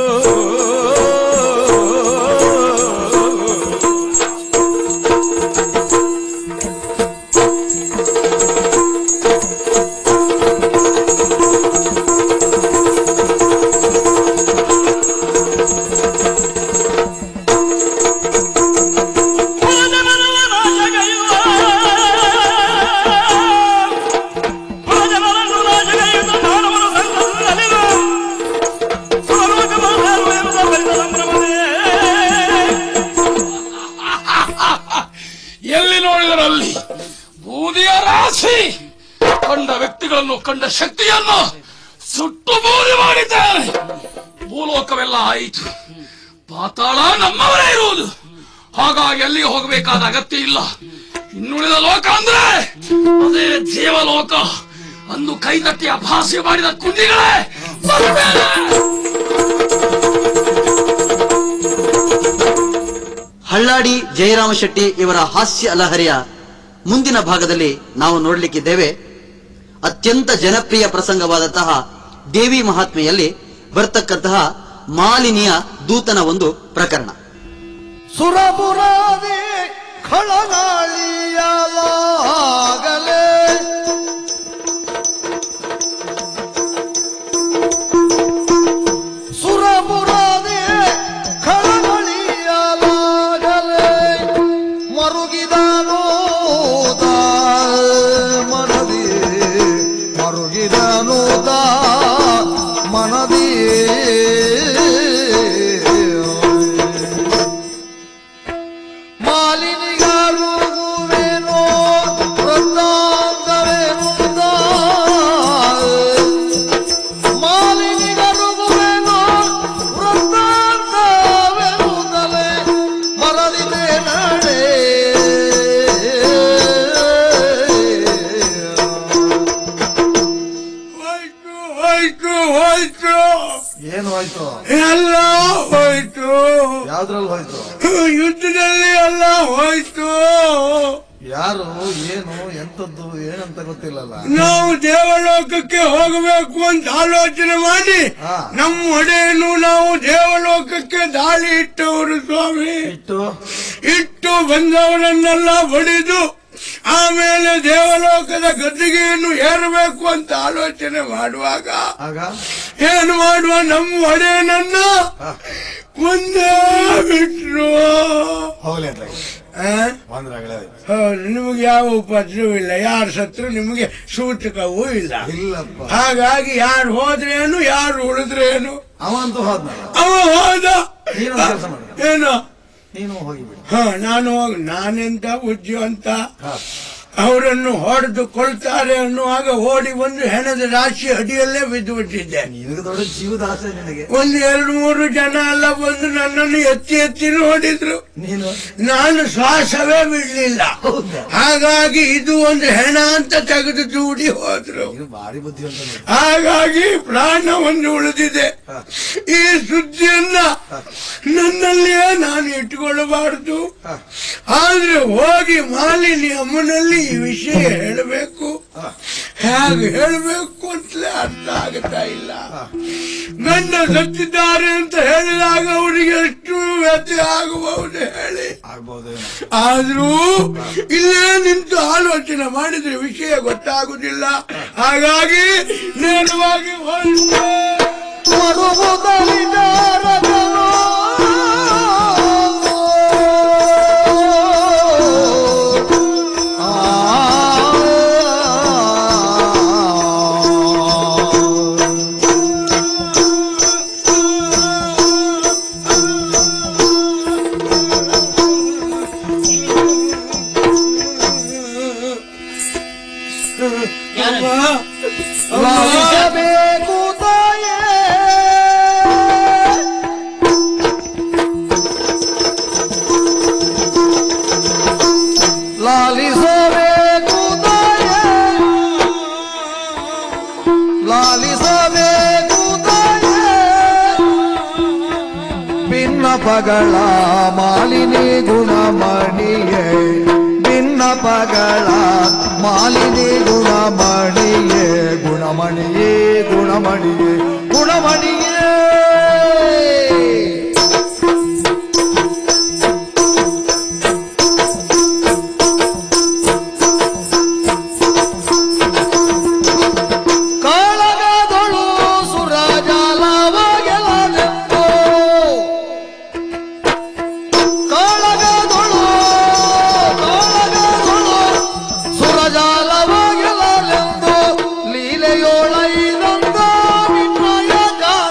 ಎಲ್ಲಿ ನೋಡಿದರಲ್ಲಿ ಬೂದಿಯ ರಾಶಿ ಕಂಡ ವ್ಯಕ್ತಿಗಳನ್ನು ಕಂಡ ಶಕ್ತಿಯನ್ನು ಸುಟ್ಟು ಬೂದಿ ಮಾಡಿದ್ದಾರೆ ಭೂಲೋಕವೆಲ್ಲ ಆಯಿತು ಪಾತಾಳ ನಮ್ಮವರೇ ಇರುವುದು ಹಾಗಾಗಿ ಎಲ್ಲಿಗೆ ಹೋಗಬೇಕಾದ ಅಗತ್ಯ ಇಲ್ಲ ಇನ್ನುಳಿದ ಲೋಕ ಅಂದ್ರೆ ಅದೇ ಜೀವಲೋಕ ಅಂದು ಕೈತಟ್ಟಿ ಅಭಾಸ್ಯ ಮಾಡಿದ ಕುಂದಿಗಳೇ ಬರಬೇಡ. ಹಳ್ಳಾಡಿ ಜಯರಾಮ ಶೆಟ್ಟಿ ಇವರ ಹಾಸ್ಯ ಲಹರಿಯ ಮುಂದಿನ ಭಾಗದಲ್ಲಿ ನಾವು ನೋಡಲಿಕ್ಕಿದ್ದೇವೆ ಅತ್ಯಂತ ಜನಪ್ರಿಯ ಪ್ರಸಂಗವಾದಂತಹ ದೇವಿ ಮಹಾತ್ಮೆಯಲ್ಲಿ ಬರ್ತಕ್ಕಂತಹ ಮಾಲಿನಿಯ ದೂತನ ಒಂದು ಪ್ರಕರಣ ಸುರಪುರಾದಿ ಖಳಗಾಳಿಯಲಾಗಲೇ ಸುರಪುರಾದಿ ಖಳಗಳಿಯಲಾಗಲೇ ಮರುಗಿದನೋದ ಮನದಿ ಮರುಗಿದನೋದ ಮನದಿ ಮಾಲಿನಿಗಾರುಗುವೆನೋ ವೃತ್ತಾಂತವೇನುಂದ ಮಾಲಿನಿಗರುಗುವೆನೋ ವೃತ್ತಾಂತವೆನುಂದಲೇ ಮರದಿದೆ ನಡೆ ಹೋಯ್ತು ಹೋಯ್ತು ಹೋಯ್ತು ಏನು ಹೋಯ್ತು ಎಲ್ಲ ಹೋಯ್ತು ಯಾವ್ದ್ರಲ್ಲಿ ಹೋಯ್ತು ಯುದ್ಧದಲ್ಲಿ ಎಲ್ಲ ಹೋಯ್ತು ಯಾರು ಏನು ಎಂತದ್ದು ಏನಂತ ಗೊತ್ತಿಲ್ಲಲ್ಲ ನಾವು ದೇವಲೋಕಕ್ಕೆ ಹೋಗಬೇಕು ಅಂತ ಆಲೋಚನೆ ಮಾಡಿ ಹಾ. ನಮ್ಮ ಒಡೆಯನ್ನು ನಾವು ದೇವಲೋಕಕ್ಕೆ ದಾಳಿ ಇಟ್ಟವರು ಸ್ವಾಮಿ ಇಟ್ಟು ಇಟ್ಟು ಬಂದವರನ್ನೆಲ್ಲ ಬಡಿದು ಆಮೇಲೆ ದೇವಲೋಕದ ಗದ್ದಿಗೆಯನ್ನು ಏರಬೇಕು ಅಂತ ಆಲೋಚನೆ ಮಾಡುವಾಗ ಆಗ ಏನು ಮಾಡುವ ನಮ್ಮ ಒಡೆಯನನ್ನ ಹಾ. ಕೊಂದೇ ಬಿಟ್ರು ಹೋಗ್ಲಿ ಅಂತ ಆ? ಬಂದ್ರಾಗಲೇ ಹೌದು ನಿಮಗೆ ಯಾವ ಉಪದ್ರವೂ ಇಲ್ಲ ಯಾರು ಸತ್ರು ನಿಮಗೆ ಸೂಚಕವೂ ಇಲ್ಲ ಇಲ್ಲಪ್ಪ ಹಾಗಾಗಿ ಯಾರು ಹೋದ್ರೇನು ಯಾರು ಉಳಿದ್ರೇನು ಅವಂತೂ ಹೋದ್ನಲ್ಲ ಅವ ಹೋದ ನೀನು ಕೆಲಸ ಮಾಡು ಏನು ನೀನು ಹೋಗಿಬಿಡು ಹ ನಾನು ಹೋಗ್ ನಾನೆಂತ ಬುದ್ಧಿವಂತ ಹಾ. ಅವರನ್ನು ಹೊಡೆದು ಕೊಳ್ತಾರೆ ಅನ್ನುವಾಗ ಓಡಿ ಬಂದು ಹೆಣದ ರಾಶಿ ಅಡಿಯಲ್ಲೇ ಬಿದ್ದು ಬಿಟ್ಟಿದ್ದೆ ನಿನಗೆ ದೊಡ್ಡ ಜೀವದ ಆಸೆ ನಿನಗೆ ಒಂದು ಎರಡು ಮೂರು ಜನ ಎಲ್ಲ ಬಂದು ನನ್ನನ್ನು ಎತ್ತಿ ಎತ್ತಿ ನೋಡಿದ್ರು ನೀನು ನಾನು ಶ್ವಾಸವೇ ಬಿಡ್ಲಿಲ್ಲ ಹೌದಾ ಹಾಗಾಗಿ ಇದು ಒಂದು ಹೆಣ ಅಂತ ತೆಗೆದು ದೂಡಿ ಹೋದ್ರು ನೀನು ಭಾರಿ ಬುದ್ಧಿವಂತ ನೋಡು. ಹಾಗಾಗಿ ಪ್ರಾಣ ಒಂದು ಉಳಿದಿದೆ ಹಾ. ಈ ಸುದ್ದಿಯನ್ನ ನನ್ನಲ್ಲಿಯೇ ನಾನು ಇಟ್ಕೊಳ್ಳಬಾರದು ಹಾ. ಆದ್ರೆ ಹೋಗಿ ಮಾಲಿನಿ ಅಮ್ಮನಲ್ಲಿ ಈ ವಿಷಯ ಹೇಳಬೇಕು ಹಾ. ಹೇಗೆ ಹೇಳಬೇಕು ಅಂತಲೇ ಅರ್ಥ ಆಗ್ತಾ ಇಲ್ಲ ಹಾ. ಗಂಡ ಸತ್ತಿದ್ದಾರೆ ಅಂತ ಹೇಳಿದಾಗ ಅವರಿಗೆ ಎಷ್ಟು ವ್ಯಥೆ ಆಗಬಹುದು ಹೇಳಿ ಆಗ್ಬೋದೇನೋ ಆದ್ರೂ ಇಲ್ಲೇ ನಿಂತು ಆಲೋಚನೆ ಮಾಡಿದ್ರೆ ವಿಷಯ ಗೊತ್ತಾಗುದಿಲ್ಲ ಹಾಗಾಗಿ ನೇರವಾಗಿ ಹೊರಟೆ. ಮರುಗುತ್ತಲಿ ಜಾರದನು. ಆ ಅಮ್ಮ, ಅಮ್ಮ, ಲಾಲಿಸಬೇಕು ತಾಯೇ ಲಾಲಿಸಬೇಕು ತಾಯೇ ಲಾಲಿಸಬೇಕು ತಾಯೇ ಭಿನ್ನಪಗಳ ಮಾಲಿನಿ ಗುಣಮಣಿಯೇ ಭಿನ್ನಪಗಳ ಮಾಲಿನಿ ಗುಣಮಣಿಯೇ ಗುಣಮಣಿಯೇ ಗುಣಮಣಿಯೇ ಗುಣಮಣಿಯೇ ಕಾಳಗದೊಳು ಸುರಜಾಲವಾಗೆಲನೆಂದು ಕಾಳಗದೊಳು ಕಾಳಗದೊಳು ಸುರಜಾಲವಾಗೆಲನೆಂದು ಲೀಲೆಯೋಳೈದಂದ ವಿನಯ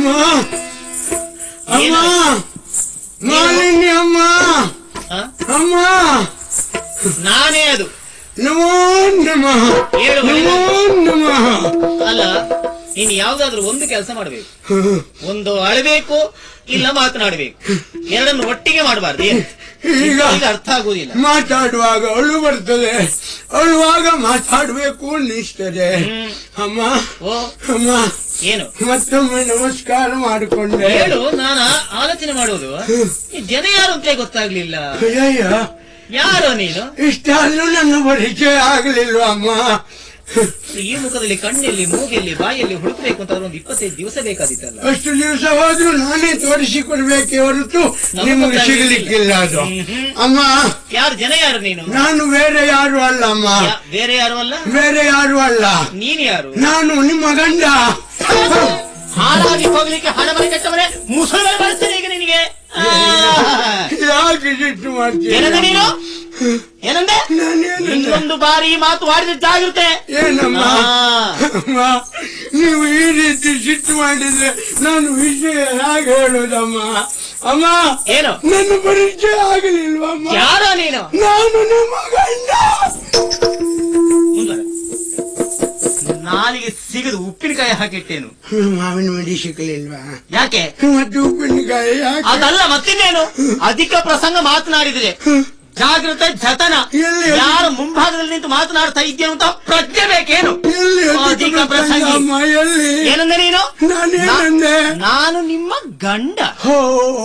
ಅಮ್ಮ ಅಮ್ಮ ಮಾಲಿನಿ ಅಮ್ಮ ಆ? ಅಮ್ಮ ನಾನೇ ಅದು ನಮೋ ನಮಃ ಹೇಳು ನಮೋ ನಮಃ ಅಲ್ಲ ನೀನು ಯಾವ್ದಾದ್ರು ಒಂದು ಕೆಲಸ ಮಾಡಬೇಕು ಒಂದು ಅಳಬೇಕು ಇಲ್ಲ ಮಾತನಾಡಬೇಕು ಎರಡನ್ನು ಒಟ್ಟಿಗೆ ಮಾಡಬಾರ್ದು ಏನು ಈಗ ಈಗ ಅರ್ಥ ಆಗುವುದಿಲ್ಲ ಮಾತಾಡುವಾಗ ಅಳು ಬರ್ತದೆ ಅಳುವಾಗ ಮಾತಾಡ್ಬೇಕು ಅನ್ನಿಸ್ತದೆ ಹ್ಮ್. ಅಮ್ಮ ಓ ಅಮ್ಮ ಏನು ಮತ್ತೊಮ್ಮೆ ನಮಸ್ಕಾರ ಮಾಡಿಕೊಂಡೆ ಹೇಳು ನಾನು ಆಲೋಚನೆ ಮಾಡುವುದು ಈ ಜನ ಯಾರು ಅಂತಲೇ ಗೊತ್ತಾಗ್ಲಿಲ್ಲ ಅಯ್ಯಯ್ಯ ಯಾರೋ ನೀನು ಇಷ್ಟಾದ್ರೂ ನನ್ನ ಪರಿಚಯ ಆಗ್ಲಿಲ್ವ ಅಮ್ಮ ಈ ಮುಖದಲ್ಲಿ ಕಣ್ಣಲ್ಲಿ ಮೂಗೆಲ್ಲಿ ಬಾಯಲ್ಲಿ ಹುಡುಕ್ಬೇಕು ಅಂತ ಒಂದು ಇಪ್ಪತ್ತೈದು ದಿವಸ ಬೇಕಾದಿತ್ತಲ್ಲ ಅಷ್ಟು ದಿವಸ ಹೋದ್ರೂ ನಾನೇ ತೋರಿಸಿಕೊಡ್ಬೇಕೆ ಹೊರತು ನಮಗೆ ನಿಮಗೆ ಗೊತ್ತಾಗ್ಲಿಲ್ಲ. ಸಿಗಲಿಕ್ಕಿಲ್ಲ ಅದು ಹ್ಮ್. ಅಮ್ಮ ಯಾರು ಜನ ಯಾರು ನೀನು ನಾನು ಬೇರೆ ಯಾರು ಅಲ್ಲ ಅಮ್ಮ ಯಾ- ಬೇರೆ ಯಾರು ಅಲ್ಲ ಬೇರೆ ಯಾರು ಅಲ್ಲ ನೀನ್ ಯಾರು ನಾನು ನಿಮ್ಮ ಗಂಡ ಹಾಳಾಗಿ ಹೋಗ್ಲಿಕ್ಕೆ ಹಣ ಮನೆ ಕಟ್ಟವರೆ ಮುಸಲ್ಮಾನ ಬಳಸ್ತೇನೆ ಈಗ ನಿನಗೆ ಆ. ಯಾಕೆ ಸಿಟ್ಟು ಮಾಡ್ತೀನಿ ಏನಂದೆ ನೀನು ಏನಂದೆ ನಾನೇನಂದೆ? ಇನ್ನೊಂದು ಬಾರಿ ಈ ಮಾತು ಆಡಿದ ಜಾಗ್ರತೆ ಏನಮ್ಮ ಆ. ಅಮ್ಮ ನೀವು ಈ ರೀತಿ ಸಿಟ್ಟು ಮಾಡಿದ್ರೆ ನಾನು ವಿಷಯ ಹೇಗೆ ಹೇಳೋದಮ್ಮ ಅಮ್ಮ ಏನು ನನ್ನ ಪರಿಚಯ ಆಗಲಿಲ್ವಮ್ಮ ಯಾರ ನೀನು ನಾನು ನಿಮ್ಮ ಗಂಡ ಮುಂದುವರೆ. ನಾಲಿಗೆ ಸಿಗದು ಉಪ್ಪಿನಕಾಯಿ ಹಾಕಿಟ್ಟೇನು ಮಾವಿನ ಮಡಿ ಸಿಕ್ಕಲಿಲ್ವಾ ಯಾಕೆ ಮತ್ತೆ ಉಪ್ಪಿನಕಾಯಿ ಯಾಕೆ ಅದಲ್ಲ ಮತ್ತಿನ್ನೇನು ಅಧಿಕ ಪ್ರಸಂಗ ಮಾತನಾಡಿದ್ರೆ ಜಾಗ್ರತೆ ಜತನ ಎಲ್ಲಿ? ಯಾರು ಮುಂಭಾಗದಲ್ಲಿ ನಿಂತು ಮಾತನಾಡ್ತಾ ಇದ್ದೇನು ಅಂತ ಪ್ರಜ್ಞೆ ಬೇಕೇನು ಎಲ್ಲಿ ಅಧಿಕ ಪ್ರಸಂಗಿ ಅಮ್ಮ ಎಲ್ಲಿ ಏನಂದೆ ನೀನು ನಾನೇನಂದೆ ನಾನು ನಿಮ್ಮ ಗಂಡ ಹೋ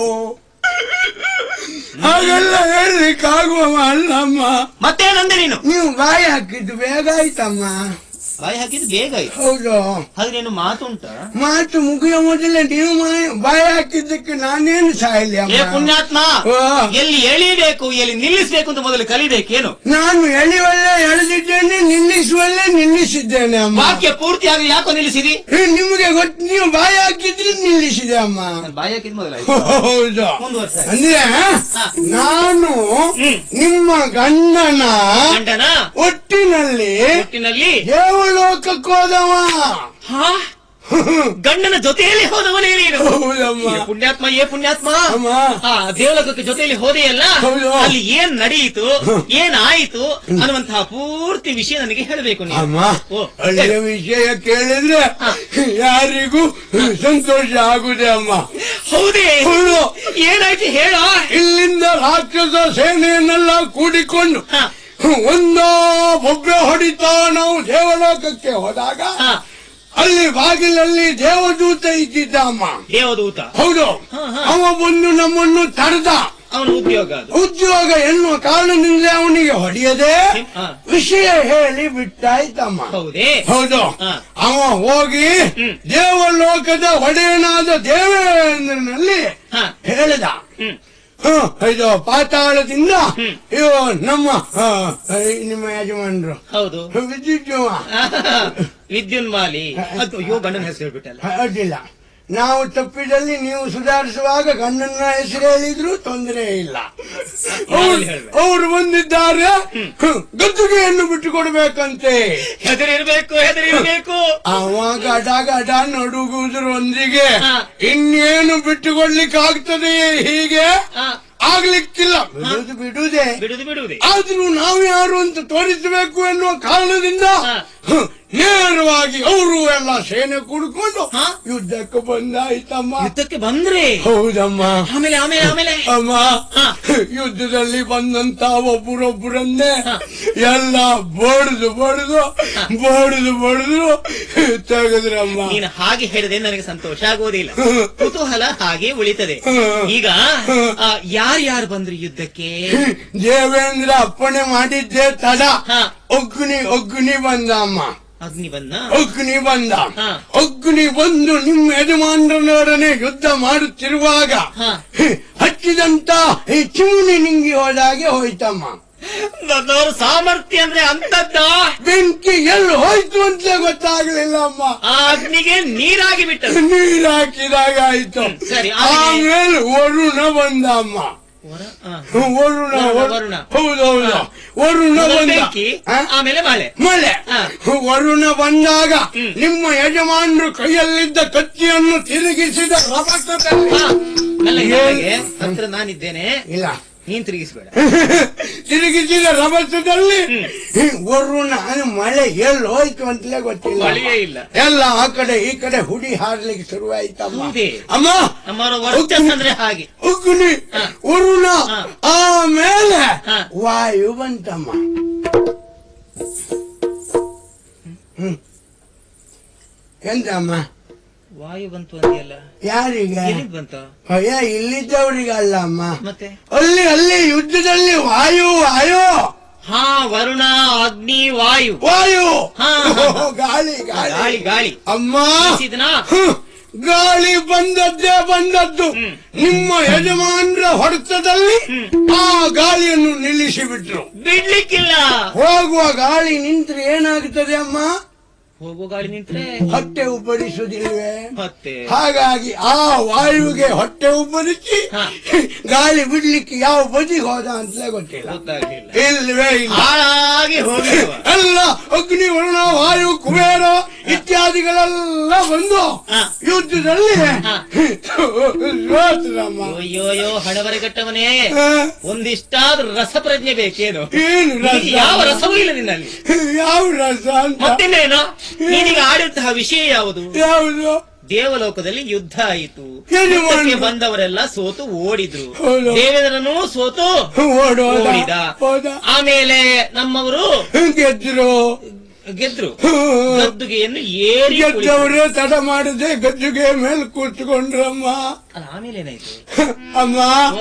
ಹಾಗೆಲ್ಲ ಹೇಳಲಿಕ್ಕಾಗುವ ಅಲ್ಲಮ್ಮ ಮತ್ತೇನಂದೆ ನೀನು ನೀವು ಬಾಯಿ ಹಾಕಿದ್ದು ಬೇಗ ಆಯ್ತಮ್ಮ ಬಾಯಿ ಹಾಕಿದ್ದು ಬೇಗ ಆಯ್ತು ಹೌದು ಹಾಗೆ ನೀನು ಮಾತುಂಟ ಮಾತು ಮುಗಿಯೋ ಮೊದಲೇ ನೀವು ಮಾ- ಬಾಯಿ ಹಾಕಿದ್ದಕ್ಕೆ ನಾನೇನು ಸಾಯಲಿ ಏ ಅಮ್ಮ ಪುಣ್ಯಾತ್ಮ ಓ. ಎಲ್ಲಿ ಎಳಿಬೇಕು ಎಲ್ಲಿ ನಿಲ್ಲಿಸ್ಬೇಕು ಅಂತ ಮೊದಲು ಕಲಿಬೇಕೇನು ನಾನು ಎಳೆಯುವಲ್ಲೇ ಎಳೆದಿದ್ದೇನೆ ನಿಲ್ಲಿಸುವಲ್ಲೇ ನಿಲ್ಲಿಸಿದ್ದೇನೆ ಅಮ್ಮ ವಾಕ್ಯ ಪೂರ್ತಿಯಾಗಿ ಯಾಕೋ ನಿಲ್ಲಿಸಿದಿ ಏ, ನಿಮಗೆ ಗೊತ್ತು ನೀವು ಬಾಯಿ ಹಾಕಿದ್ರೆ ನಿಲ್ಲಿಸಿದೆ ಅಮ್ಮ ನಾನು ಬಾಯಿ ಹಾಕಿದ್ ಮೊದಲಾಯ್ತು ಹೌದು ಮುಂದುವರ್ಸ ಅಂದ್ರೆ ನಾನು ಹ್ಮ್. ನಿಮ್ಮ ಗಂಡನ ಗಂಡನ ಒಟ್ಟಿನಲ್ಲಿ ಒಟ್ಟಿನಲ್ಲಿ ದೇವಲೋಕಕ್ಕೆ ಹೋದವ ಹಾ ಗಂಡನ ಜೊತೆಯಲ್ಲಿ ಹೋದವನೇ ನೀನು ಹೌದಮ್ಮ ಏ ಪುಣ್ಯಾತ್ಮ ಏ ಪುಣ್ಯಾತ್ಮ ಅಮ್ಮ ಆ ದೇವಲೋಕಕ್ಕೆ ಜೊತೆಯಲ್ಲಿ ಹೋದೆಯಲ್ಲ ಹೌದು. ಅಲ್ಲಿ ಏನ್ ನಡೆಯಿತು ಏನಾಯಿತು ಅನ್ನುವಂತಹ ಪೂರ್ತಿ ವಿಷಯ ನನಗೆ ಹೇಳಬೇಕು ನೀನು ಅಮ್ಮ ಓ, ಒಳ್ಳೆಯ ವಿಷಯ ಕೇಳಿದ್ರೆ ಯಾರಿಗೂ ಸಂತೋಷ ಆಗುದೆ ಅಮ್ಮ ಹೌದೇ ಹೌದು. ಏನಾಯ್ತು ಹೇಳ ಇಲ್ಲಿಂದ ರಾಕ್ಷಸ ಸೇನೆಯನ್ನೆಲ್ಲ ಕೂಡಿಕೊಂಡು ಹಾ. ಒಂದೋ ಬೊಬ್ಬೆ ಹೊಡಿತಾ ನಾವು ದೇವಲೋಕಕ್ಕೆ ಹೋದಾಗ ಹಾ. ಅಲ್ಲಿ ಬಾಗಿಲಲ್ಲಿ ದೇವದೂತ ಇದ್ದಿದ್ದ ಅಮ್ಮ ದೇವದೂತ ಹೌದು ಹಾ, ಹಾ. ಅವ ಬಂದು ನಮ್ಮನ್ನು ತಡೆದ ಅವನ ಉದ್ಯೋಗ ಅದು ಉದ್ಯೋಗ ಎನ್ನುವ ಕಾರಣದಿಂದ ಅವನಿಗೆ ಹೊಡೆಯದೆ ಹಾ. ವಿಷಯ ಹೇಳಿ ಬಿಟ್ಟಾಯ್ತಮ್ಮ ಹೌದೇ ಹೌದು ಹಾ. ಅವ ಹೋಗಿ ಹ್ಮ್. ದೇವಲೋಕದ ಒಡೆಯನಾದ ದೇವೇಂದ್ರನಲ್ಲಿ ಹಾ. ಹೇಳಿದ ಹ್ಮ್ ಹ್ಮ್, ಇದು ಪಾತಾಳದಿಂದ ಹ್ಮ್. ಇವ ನಮ್ಮ ಆ, ಈ ನಿಮ್ಮ ಯಜಮಾನ್ರು ಹೌದು ವಿದ್ಯುಜ್ಜವ ವಿದ್ಯುನ್ಮಾಲಿ ಅದು ಅಯ್ಯೋ ಗಂಡನ ಹೆಸರು ಹೇಳ್ಬಿಟ್ಟಲ್ಲ ಅಡ್ಡಿಲ್ಲ ನಾವು ತಪ್ಪಿದಲ್ಲಿ ನೀವು ಸುಧಾರಿಸುವಾಗ ಗಂಡನ ಹೆಸರು ಹೇಳಿದ್ರು ತೊಂದರೆ ಇಲ್ಲ ಯಾರಲ್ಲಿ ಹೇಳ್ಬೇಕು? ಅವರು ಬಂದಿದ್ದಾರೆ ಹ್ಮ್, ಗದ್ದುಗೆಯನ್ನು ಬಿಟ್ಟು ಕೊಡ್ಬೇಕಂತೆ ಹೆದರಿರ್ಬೇಕು ಹೆದರಿರ್ಬೇಕು ಅವ ಗಡ ಗಡ ನಡುಗುವುದರೊಂದಿಗೆ ಹಾ. ಇನ್ನೇನು ಬಿಟ್ಟುಕೊಡ್ಲಿಕ್ಕೆ ಆಗ್ತದೆ ಹೀಗೆ ಹಾ. ಆಗ್ಲಿಕ್ಕಿಲ್ಲ ಬಿಡುದು ಬಿಡುದೆ ಬಿಡುದು ಬಿಡುವುದೇ ಆದ್ರೂ ನಾವು ಯಾರು ಅಂತ ತೋರಿಸಬೇಕು ಎನ್ನುವ ಕಾರಣದಿಂದ ಹಾ. ಹ್ಮ್, ನೇರವಾಗಿ ಅವರು ಎಲ್ಲ ಸೇನೆ ಕುಡ್ಕೊಂಡು ಹಾ. ಯುದ್ಧಕ್ಕೆ ಬಂದಾಯ್ತಮ್ಮ ಯುದ್ಧಕ್ಕೆ ಬಂದ್ರೆ ಹೌದಮ್ಮ ಆಮೇಲೆ ಆಮೇಲೆ ಆಮೇಲೆ ಅಮ್ಮ ಹಾ. ಯುದ್ಧದಲ್ಲಿ ಬಂದಂತ ಒಬ್ಬರೊಬ್ಬರನ್ನೇ ಹಾ. ಎಲ್ಲ ಬಡ್ದು ಬಡ್ದು ಬಡ್ದು ಬಡ್ದು ತೆಗೆದ್ರಮ್ಮ ನೀನು ಹಾಗೆ ಹೇಳಿದ್ರೆ ನನಗೆ ಸಂತೋಷ ಆಗೋದಿಲ್ಲ ಕುತೂಹಲ ಹಾಗೆ ಉಳಿತದೆ ಹ್ಮ್. ಈಗ ಆ, ಯಾರ್ಯಾರು ಬಂದ್ರು ಯುದ್ಧಕ್ಕೆ ದೇವೇಂದ್ರ ಅಪ್ಪಣೆ ಮಾಡಿದ್ದೆ ತಡ ಹಾ. ಒಗ್ನಿ ಒಗ್ನಿ ಬಂದ ಅಮ್ಮ ಅಗ್ನಿ ಬಂದ ಅಗ್ನಿ ಬಂದ ಹಾ. ಅಗ್ನಿ ಬಂದು ನಿಮ್ಮ ಯಜಮಾನರೊಡನೆ ಯುದ್ಧ ಮಾಡುತ್ತಿರುವಾಗ ಹಾ. ಹಚ್ಚಿದಂತ ಈ ಚಿಮುನಿ ನಿಂಗಿ ಹೋದಾಗೆ ಹೋಯ್ತಮ್ಮ ನನ್ನವರ ಸಾಮರ್ಥ್ಯ ಅಂದ್ರೆ ಅಂತದ್ದ ಬೆಂಕಿ ಎಲ್ಲಿ ಹೋಯ್ತು ಅಂತ ಗೊತ್ತಾಗ್ಲಿಲ್ಲ ಅಮ್ಮ ಆ ಅಗ್ನಿಗೆ ನೀರಾಗಿ ಬಿಟ್ಟದ್ದು ನೀರ್ ಹಾಕಿದಾಗ ಆಯ್ತು ಹ್ಮ್, ಸರಿ, ಆಮೇಲೆ? ಆಮೇಲೆ ವರುಣ ಬಂದ ಅಮ್ಮ ವರ ಆ. ವರುಣ ವರುಣ, ವರುಣ. ವರುಣ. ಹೌದು ಹೌದು ಹಾ. ವರುಣ ಮೊದಲು ಬಂದ ಬೆಂಕಿ ಆ? ಆಮೇಲೆ ಮಳೆ ಮಳೆ ಹಾ. ವರುಣ ಬಂದಾಗ ಹ್ಮ್. ನಿಮ್ಮ ಯಜಮಾನರು ಕೈಯಲ್ಲಿದ್ದ ಕತ್ತಿಯನ್ನು ತಿರುಗಿಸಿದ ರಭಸದಲ್ಲಿ ಹಾ, ಮೆಲ್ಲಗೆ, ಏನ್? ಮೆಲ್ಲಗೆ. ಹತ್ರ ನಾನಿದ್ದೇನೆ ಇಲ್ಲ ನೀನ್ ತಿರುಗಿಸ್ಬೇಡ ತಿರುಗಿಸಿದ ರಭಸದಲ್ಲಿ ವರುಣ ಮಳೆ ಎಲ್ಲಿ ಹೋಯ್ತು ಅಂತಲೇ ಗೊತ್ತಿಲ್ಲ ಮಳೆಯೇ ಇಲ್ಲ. ಎಲ್ಲ ಆ ಕಡೆ ಈ ಕಡೆ ಹುಡಿ ಹಾರ್ಲಿಕ್ಕೆ ಶುರುವಾಯ್ತಮ್ಮ ಹೌದೇ? ಅಮ್ಮ ನಮ್ಮವರ ವರ್ಚಸ್ ಅಂದ್ರೆ ಹಾಗೆ ಉಗ್ನಿ ಹಾ. ವರುಣ ಹಾ. ಆಮೇಲೆ ಹಾ. ವಾಯು ಬಂತಮ್ಮ ಹ್ಮ್ ಎಂತಮ್ಮ ವಾಯು ಬಂತು ಅಂದಿಯಲ್ಲ ಯಾರಿಗೆ ಎಲ್ಲಿಂದ ಬಂತ ಅಯ್ಯ ಇಲ್ಲಿದ್ದವರಿಗಲ್ಲ ಅಮ್ಮ ಮತ್ತೆ ಅಲ್ಲಿ ಅಲ್ಲಿ ಯುದ್ಧದಲ್ಲಿ ವಾಯು ವಾಯು ಹಾ ವರುಣ ಅಗ್ನಿ ವಾಯು ವಾಯು ಹಾ, ಹಾ, ಹಾ. ಗಾಳಿ ಗಾಳಿ ಗಾಳಿ ಗಾಳಿ ಅಮ್ಮ ಬೀಸಿದ್ನಾ? ಹ್ಮ್. ಗಾಳಿ ಬಂದದ್ದೇ ಬಂದದ್ದು ಹ್ಮ್. ನಿಮ್ಮ ಯಜಮಾನರ ಹೊಡೆತದಲ್ಲಿ ಆ ಗಾಳಿಯನ್ನು ನಿಲ್ಲಿಸಿ ಬಿಟ್ರು ಬಿಡ್ಲಿಕ್ಕಿಲ್ಲ ಹೋಗುವ ಗಾಳಿ ನಿಂತ್ರೆ ಏನಾಗುತ್ತದೆ ಅಮ್ಮ ಹೋಗೋ ಗಾಳಿ ನಿಂತ್ರೆ ಹೊಟ್ಟೆ ಉಬ್ಬರಿಸುವುದಿಲ್ವೇ ಮತ್ತೆ ಹಾಗಾಗಿ ಆ ವಾಯುವಿಗೆ ಹೊಟ್ಟೆ ಉಬ್ಬರಿಸಿ ಹಾ. ಗಾಳಿ ಬಿಡ್ಲಿಕ್ಕೆ ಯಾವ ಬದಿಗೆ ಹೋದ ಅಂತಲೇ ಗೊತ್ತಿಲ್ಲ ಗೊತ್ತಾಗ್ಲಿಲ್ಲ ಇಲ್ವೇ ಇಲ್ಲ ಹಾಳಾಗಿ ಹೋಗಿರುವ ಎಲ್ಲ ಅಗ್ನಿ ವರುಣ ವಾಯು ಕುಬೇರ ಇತ್ಯಾದಿಗಳೆಲ್ಲ ಬಂದು ಹಾ. ಯುದ್ಧದಲ್ಲಿ ಹಾ. ಸೋತ್ರಮ್ಮ ಅಯ್ಯೋಯ್ಯೋ ಹಣವರೆಗಟ್ಟವನೇ ಹಾ. ಒಂದಿಷ್ಟಾದ್ರೂ ರಸಪ್ರಜ್ಞೆ ಬೇಕೇನು ಏನು ರಸ ನಿನಗೆ ಯಾವ ರಸವೂ ಇಲ್ಲ ನಿನ್ನಲ್ಲಿ ಯಾವ ರಸ ಅಂತ ಮತ್ತಿನ್ನೇನು ನೀನೀಗ ಆಡಿದಂತಹ ವಿಷಯ ಯಾವುದು ಯಾವುದು ದೇವಲೋಕದಲ್ಲಿ ಯುದ್ಧ ಆಯಿತು ಏನು ಯುದ್ಧಕ್ಕೆ ಮಾಡ್ಲಿ? ಬಂದವರೆಲ್ಲ ಸೋತು ಓಡಿದ್ರು ಹೌದು. ದೇವೇಂದ್ರನು ಸೋತು ಓಡು ಹೋದ. ಓಡಿದ ಹೋದ ಆಮೇಲೆ ನಮ್ಮವರು ಗೆದ್ರು ಗೆದ್ರು ಗದ್ದುಗೆಯನ್ನು ಏರಿ ಕುಳಿತರು. ಗೆದ್ದವರೇ ತಡ ಮಾಡದೆ ಗದ್ದುಗೆ ಮೇಲೆ ಕೂತ್ಕೊಂಡ್ರಮ್ಮ ಅಲ್ಲ, ಆಮೇಲೆ ಏನಾಯ್ತು ಅಮ್ಮ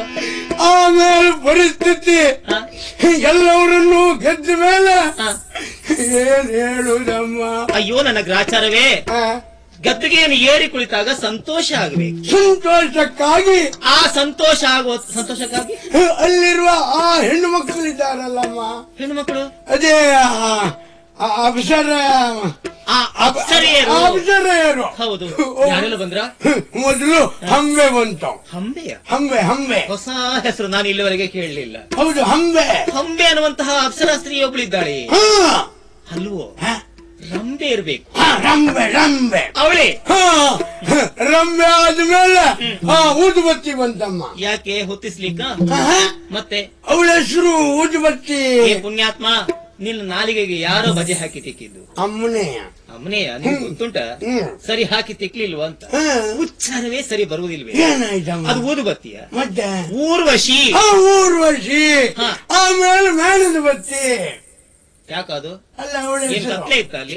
ಆಮೇಲೆ ಪರಿಸ್ಥಿತಿ ಹ? ಎಲ್ಲವರನ್ನು ಗೆದ್ದ ಮೇಲೆ ಹ? ಏನ್ ಹೇಳುದಮ್ಮ ಅಯ್ಯೋ ನನ್ನ ಗ್ರಾಚಾರವೇ ಆ, ಗದ್ದುಗೆಯನ್ನು ಏರಿ ಕುಳಿತಾಗ ಸಂತೋಷ ಆಗಬೇಕು ಸಂತೋಷಕ್ಕಾಗಿ ಆ ಸಂತೋಷ ಆಗೋ ಸಂತೋಷಕ್ಕಾಗಿ ಅಲ್ಲಿರುವ ಆ ಹೆಣ್ಣು ಮಕ್ಕಳಿದ್ದಾರಲ್ಲಮ್ಮ ಹೆಣ್ಣು ಮಕ್ಕಳು ಅದೇ ಆ, ಆ ಅಪ್ಸರ ಆ ಅಪ್ಸರೆಯರು ಅಪ್ಸರೆಯರು ಹೌದು ಯಾರೆಲ್ಲ ಬಂದ್ರ ಮೊದಲು ಹಂಬೆ ಬಂತು ಹಂಬೆಯ ಹಂಬೆ ಹಂಬೆ ಹೊಸ ಹೆಸರು ನಾನು ಇಲ್ಲಿವರೆಗೆ ಕೇಳಲಿಲ್ಲ ಹೌದು ಹಂಬೆ ಹಂಬೆ ಅನ್ನುವಂತಹ ಅಪ್ಸರಾ ಸ್ತ್ರೀ ಒಬ್ಳಿದ್ದಾಳೆ ಹಾ ಅಲ್ವೋ ಹ? ರಂಬೆ ಇರ್ಬೇಕು ಹಾ, ರಂಬೆ ರಂಬೆ ಅವಳೇ ಹಾ, ರಂಬೆ ಆದ್ಮೇಲೆ ಹಾ ಊದುಬತ್ತಿ ಬಂತಮ್ಮ ಯಾಕೆ ಹೊತ್ತಿಸ್ಲಿಕ್ಕ ಹಾ, ಮತ್ತೆ ಅವಳ ಹೆಸರು ಊದುಬತ್ತಿ ಏ ಪುಣ್ಯಾತ್ಮ ನಿನ್ನ ನಾಲಿಗೆಗೆ ಯಾರೋ ಬಜೆ ಹಾಕಿ ತಿಕ್ಕಿದ್ದು ಅಮ್ಮನೆಯ ಅಮ್ಮನೆಯ ನಿನ್ ಗೊತ್ತುಂಟ ಹ್ಮ್. ಸರಿ ಹಾಕಿ ತಿಕ್ಲಿಲ್ವಾ ಅಂತ ಹಾ, ಉಚ್ಚಾರವೇ ಸರಿ ಬರುವುದಿಲ್ವೇ ಏನಾಯ್ತಮ್ಮ ಅದು ಊದುಬತ್ತಿಯ ಮತ್ತೆ ಊರ್ವಶಿ ಆ ಊರ್ವಶಿ ಹಾ. ಆಮೇಲೆ ಮೇಣದ ಬತ್ತಿ ಯಾಕದು ಅಲ್ಲ ಅವಳ ಏನ್ ಹೆಸರು ಕತ್ಲೆ ಇತ್ತ ಅಲ್ಲಿ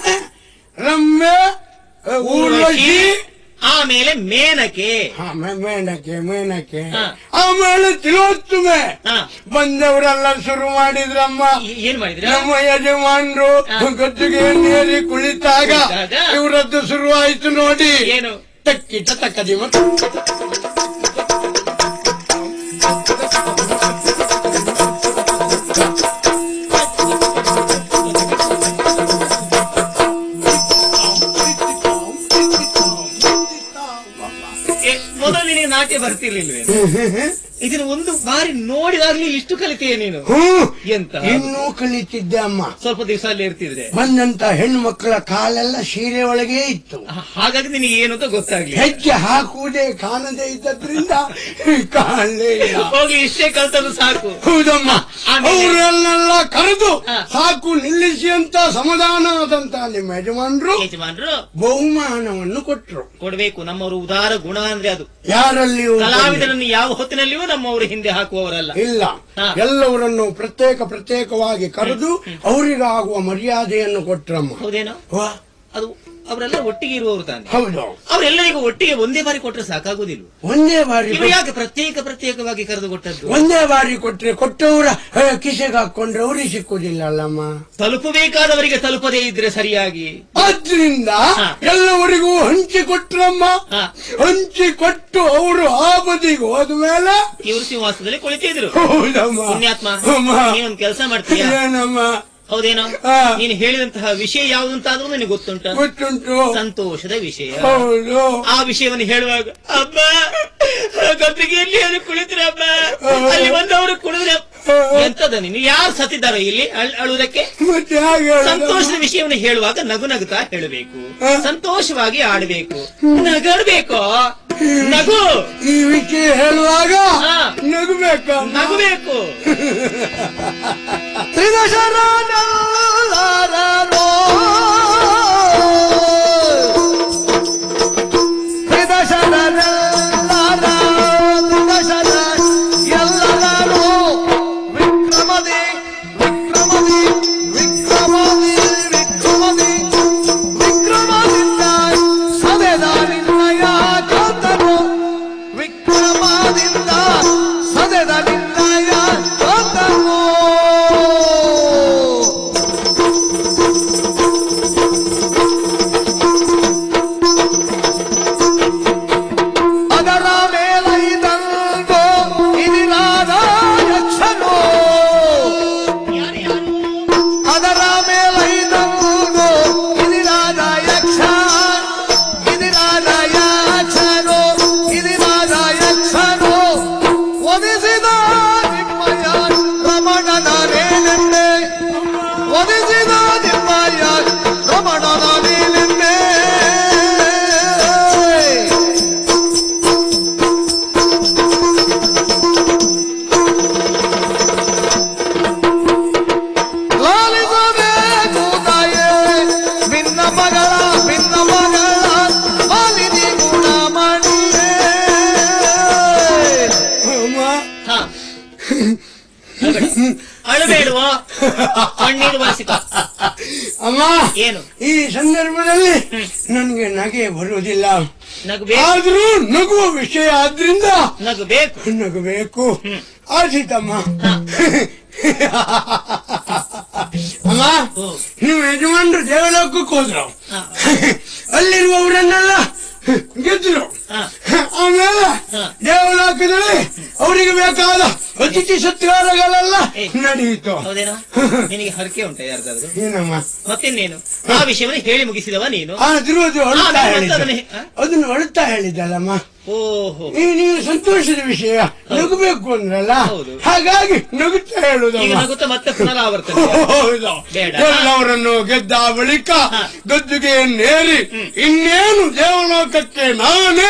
ರಮ್ಯ ಊರ್ವಶಿ ಆಮೇಲೆ ಮೇನಕೆ ಹಾ, ಮೇ- ಮೇಣಕ್ಕೆ ಮೇಣಕ್ಕೆ ಹಾ. ಆಮೇಲೆ ತಿಲೋತ್ತುಮೆ ಹಾ. ಬಂದವರೆಲ್ಲ ಶುರು ಮಾಡಿದ್ರಮ್ಮ ಈ- ಏನ್ ಮಾಡಿದ್ರ ನಮ್ಮ ಯಜಮಾನ್ರು ಹಾ. ಗದ್ದುಗೆ ನೀರಿ ಕುಳಿತಾಗ ಕುಳಿತಾಗ? ಇವರದ್ದು ಶುರುವಾಯ್ತು ನೋಡಿ ಏನು ತಕ್ಕಿಟ ತಕ್ಕದಿ ಮತ್ತು ಏ, ಮೊದಲು ನಿನಗೆ ನಾಟ್ಯ ಬರ್ತಿರ್ಲಿಲ್ವೇ ಇದನ್ನ ಒಂದು ಬಾರಿ ನೋಡಿದಾಗ್ಲೇ ಇಷ್ಟು ಕಲಿತೀಯ ನೀನು ಹ್ಮ್ ಎಂತ ಇನ್ನೂ ಕಲಿತಿದ್ದೆ ಅಮ್ಮ ಸ್ವಲ್ಪ ದಿವಸ ಅಲ್ಲಿ ಇರ್ತಿದ್ರೆ ಬಂದಂತ ಹೆಣ್ಣು ಮಕ್ಕಳ ಕಾಲೆಲ್ಲ ಸೀರೆ ಒಳಗೆ ಇತ್ತು ಹಾ- ಹಾಗಾಗಿ ನಿನಗೆ ಏನು ಅಂತ ಗೊತ್ತಾಗ್ಲಿ ಹೆಜ್ಜೆ ಹಾಕುವುದೇ ಕಾಣದೇ ಇದ್ದದ್ರಿಂದ ಕಾಣಲೇ ಇಲ್ಲ ಹೋಗಿ ಇಷ್ಟೇ ಕಲ್ತದ್ದು ಸಾಕು ಹೌದಮ್ಮ ಆಮೇಲೆ? ಅವರನ್ನೆಲ್ಲ ಕರೆದು ಹಾ. ಸಾಕು ನಿಲ್ಲಿಸಿ ಅಂತ ಸಮಾಧಾನವಾದಂತ ನಿಮ್ಮ ಯಜಮಾನರು ಯಜಮಾನ್ರು ಬಹುಮಾನವನ್ನು ಕೊಟ್ರು ಕೊಡ್ಬೇಕು ನಮ್ಮವರು ಉದಾರ ಗುಣ ಅಂದ್ರೆ ಅದು ಯಾರಲ್ಲಿಯೂ ಕಲಾವಿದರನ್ನು ಯಾವ ಹೊತ್ತಿನಲ್ಲಿಯೂ ನಮ್ಮವರು ಹಿಂದೆ ಹಾಕುವವರಲ್ಲ ಇಲ್ಲ ಹಾ. ಎಲ್ಲವರನ್ನು ಪ್ರತ್ಯೇಕ ಪ್ರತ್ಯೇಕವಾಗಿ ಕರೆದು ಅವರಿಗಾಗುವ ಮರ್ಯಾದೆಯನ್ನು ಕೊಟ್ರಮ್ಮ ಹೌದೇನೋ ವಾ, ಅದು ಅವರೆಲ್ಲ ಒಟ್ಟಿಗೆ ಇರುವವರು ತಾನೆ ಹೌದು ಅವರೆಲ್ಲರಿಗೂ ಒಟ್ಟಿಗೆ ಒಂದೇ ಬಾರಿ ಕೊಟ್ರೆ ಸಾಕಾಗುದಿಲ್ಲ ಒಂದೇ ಬಾರಿ ಇವ ಯಾಕೆ ಪ್ರತ್ಯೇಕ ಪ್ರತ್ಯೇಕವಾಗಿ ಕರೆದು ಕೊಟ್ಟದ್ದು ಒಂದೇ ಬಾರಿ ಕೊಟ್ರೆ ಕೊಟ್ಟವರ ಆ, ಕಿಸೆಗೆ ಹಾಕೊಂಡ್ರೆ ಅವ್ರಿಗೆ ಸಿಕ್ಕುದಿಲ್ಲ ಅಲ್ಲಮ್ಮ ತಲುಪಬೇಕಾದವರಿಗೆ ತಲುಪದೇ ಇದ್ರೆ ಸರಿಯಾಗಿ ಆದ್ರಿಂದ ಹಾ. ಎಲ್ಲವರಿಗೂ ಹಂಚಿ ಕೊಟ್ರಮ್ಮ ಹಾ. ಹಂಚಿ ಕೊಟ್ಟು ಅವರು ಆ ಬದಿಗೆ ಹೋದ್ಮೇಲೆ ಇವರು ಸಿಂಹಾಸನದಲ್ಲಿ ಕುಳಿತಿದ್ರು ಹೌದಮ್ಮ ಪುಣ್ಯಾತ್ಮ ಅಮ್ಮ. ನೀನೊಂದು ಕೆಲಸ ಮಾಡ್ತೀಯ ಏನಮ್ಮ ಹೌದೇನೋ ಹಾ. ನೀನು ಹೇಳಿದಂತಹ ವಿಷಯ ಯಾವುದಂತಾದ್ರೂ ನಿನಗೆ ಗೊತ್ತುಂಟ ಗೊತ್ತುಂಟು ಸಂತೋಷದ ವಿಷಯ ಹೌದು ಆ ವಿಷಯವನ್ನು ಹೇಳುವಾಗ ಅಮ್ಮ ಗದ್ದಿಗೆಯಲ್ಲಿ ಅದು ಕುಳಿತರಮ್ಮ ಆ, ಅಲ್ಲಿ ಬಂದವರು ಕುಡಿದ್ರೆ ಎಂತದ ನೀನು ಯಾರು ಸತ್ತಿದ್ದಾರೋ ಇಲ್ಲಿ ಅಳ್- ಅಳುವುದಕ್ಕೆ ಮತ್ತೆ ಹಾಗೆ ಹೇಳೋದು? ಸಂತೋಷದ ವಿಷಯವನ್ನು ಹೇಳುವಾಗ ನಗು ನಗುತ್ತಾ ಹೇಳಬೇಕು ಸಂತೋಷವಾಗಿ ಆಡಬೇಕು ನಗಡ್ಬೇಕು ನಗು ಈ ವಿಷಯ ಹೇಳುವಾಗ ಹಾ. ನಗಬೇಕ ನಗಬೇಕು ತ್ರಿದಶರನಲ್ಲರನೋ. ತ್ರಿದಶರನಲ್ಲರ, ತ್ರಿದಶರ ಎಲ್ಲರನೋ. ವಿಕ್ರಮದಿ, ವಿಕ್ರಮದಿ, ವಿಕ್ರಮದಿ, ವಿಕ್ರಮದಿ, ವಿಕ್ರಮದಿಂದ ಸದೆದ ನಿನ್ನಯ ಕಾಂತನು. ವಿಕ್ರಮದಿಂದ ಸದೆದ ನಿನ್ನಯ ಕಾಂತನು. ಅದರ ಮೇಲೈದಂದು ಇದಿರಾದ ಯಕ್ಷನು ಅದರ ಮೇಲೈದಂದು ಇದಿರಾದ ಯಕ್ಷ ಇದಿರಾದ ಯಕ್ಷನು ಇದಿರಾದ ಯಕ್ಷನು ಒದಿಸಿದ ನಿಮ್ಮಯ ರಮಣನ ನೇನೆನ್ನೆ ಒದಿಸಿದ ನಿಮ್ಮಯ ರಮಣನ ನೇನೆನ್ನೆ ಲಾಲಿಸಬೇಕು ತಾಯೇ ಭಿನ್ನ ಮಗಳ ಭಿನ್ನ ಮಗಳ ಮಾಲಿನಿ ಗುಣಮಣಿಯೇ ಅಮ್ಮ ಹಾ ಅಳಬೇಡ. ಅಳಬೇಡುವ ಕಣ್ಣೀರು ಬಾಸಿಕ ಅಮ್ಮ ಏನು ಈ ಸಂದರ್ಭದಲ್ಲಿ ನನಗೆ ನಗೆ ಬರುವುದಿಲ್ಲ ನಗಬೇಕು ಆದ್ರೂ ನಗುವ ವಿಷಯ ಆದ್ರಿಂದ ನಗಬೇಕು ನಗಬೇಕು ಆದೀತಮ್ಮ ಅಮ್ಮ ಓ. ನೀವು ಯಜಮಾನ್ರು ದೇವಲೋಕಕ್ಕೆ ಹೋದ್ರು ಹಾ. ಅಲ್ಲಿರುವವರನ್ನೆಲ್ಲ ಗೆದ್ರು ಹಾ. ಆಮೇಲೆ ಹಾ. ದೇವಲೋಕದಲ್ಲಿ ಅವರಿಗೆ ಬೇಕಾದ ಅತಿಥಿ ಸತ್ಕಾರಗಳೆಲ್ಲ ಏ. ನಡೆಯಿತು ಹೌದೇನೋ ನಿನಗೆ ಹರಕೆ ಉಂಟ ಯಾರ್ದಾದ್ರು ಏನಮ್ಮ ಮತ್ತಿನ್ನೇನು ಆ ವಿಷಯವನ್ನು ಹೇಳಿ ಮುಗಿಸಿದವ ನೀನು ಆದ್ರೂ ಅದು ಅಳುತ್ತಾ ಆ, ನಾನು ಹೇಳಿದ್ದ ಅದನ್ನೇ- ಆ? ಅದನ್ನು ಅಳುತ್ತಾ ಹೇಳಿದ್ದಲ್ಲಮ್ಮ ಓಹೋ ಈ ನೀವು ಸಂತೋಷದ ವಿಷಯ ನಗಬೇಕು ಅಂದ್ರಲ್ಲ ಹೌದು. ಹಾಗಾಗಿ ನಗುತ್ತಾ ಈಗ ಹೇಳುದಮ್ಮ ನಗುತ್ತಾ ಮತ್ತೆ ಪುನರಾವರ್ತನೆ ಹೌದು ಬೇಡ. ಎಲ್ಲವರನ್ನು ಗೆದ್ದ ಬಳಿಕ ಹಾ. ಗದ್ದುಗೆ ನೇರಿ ಇನ್ನೇನು ದೇವಲೋಕಕ್ಕೆ ನಾನೇ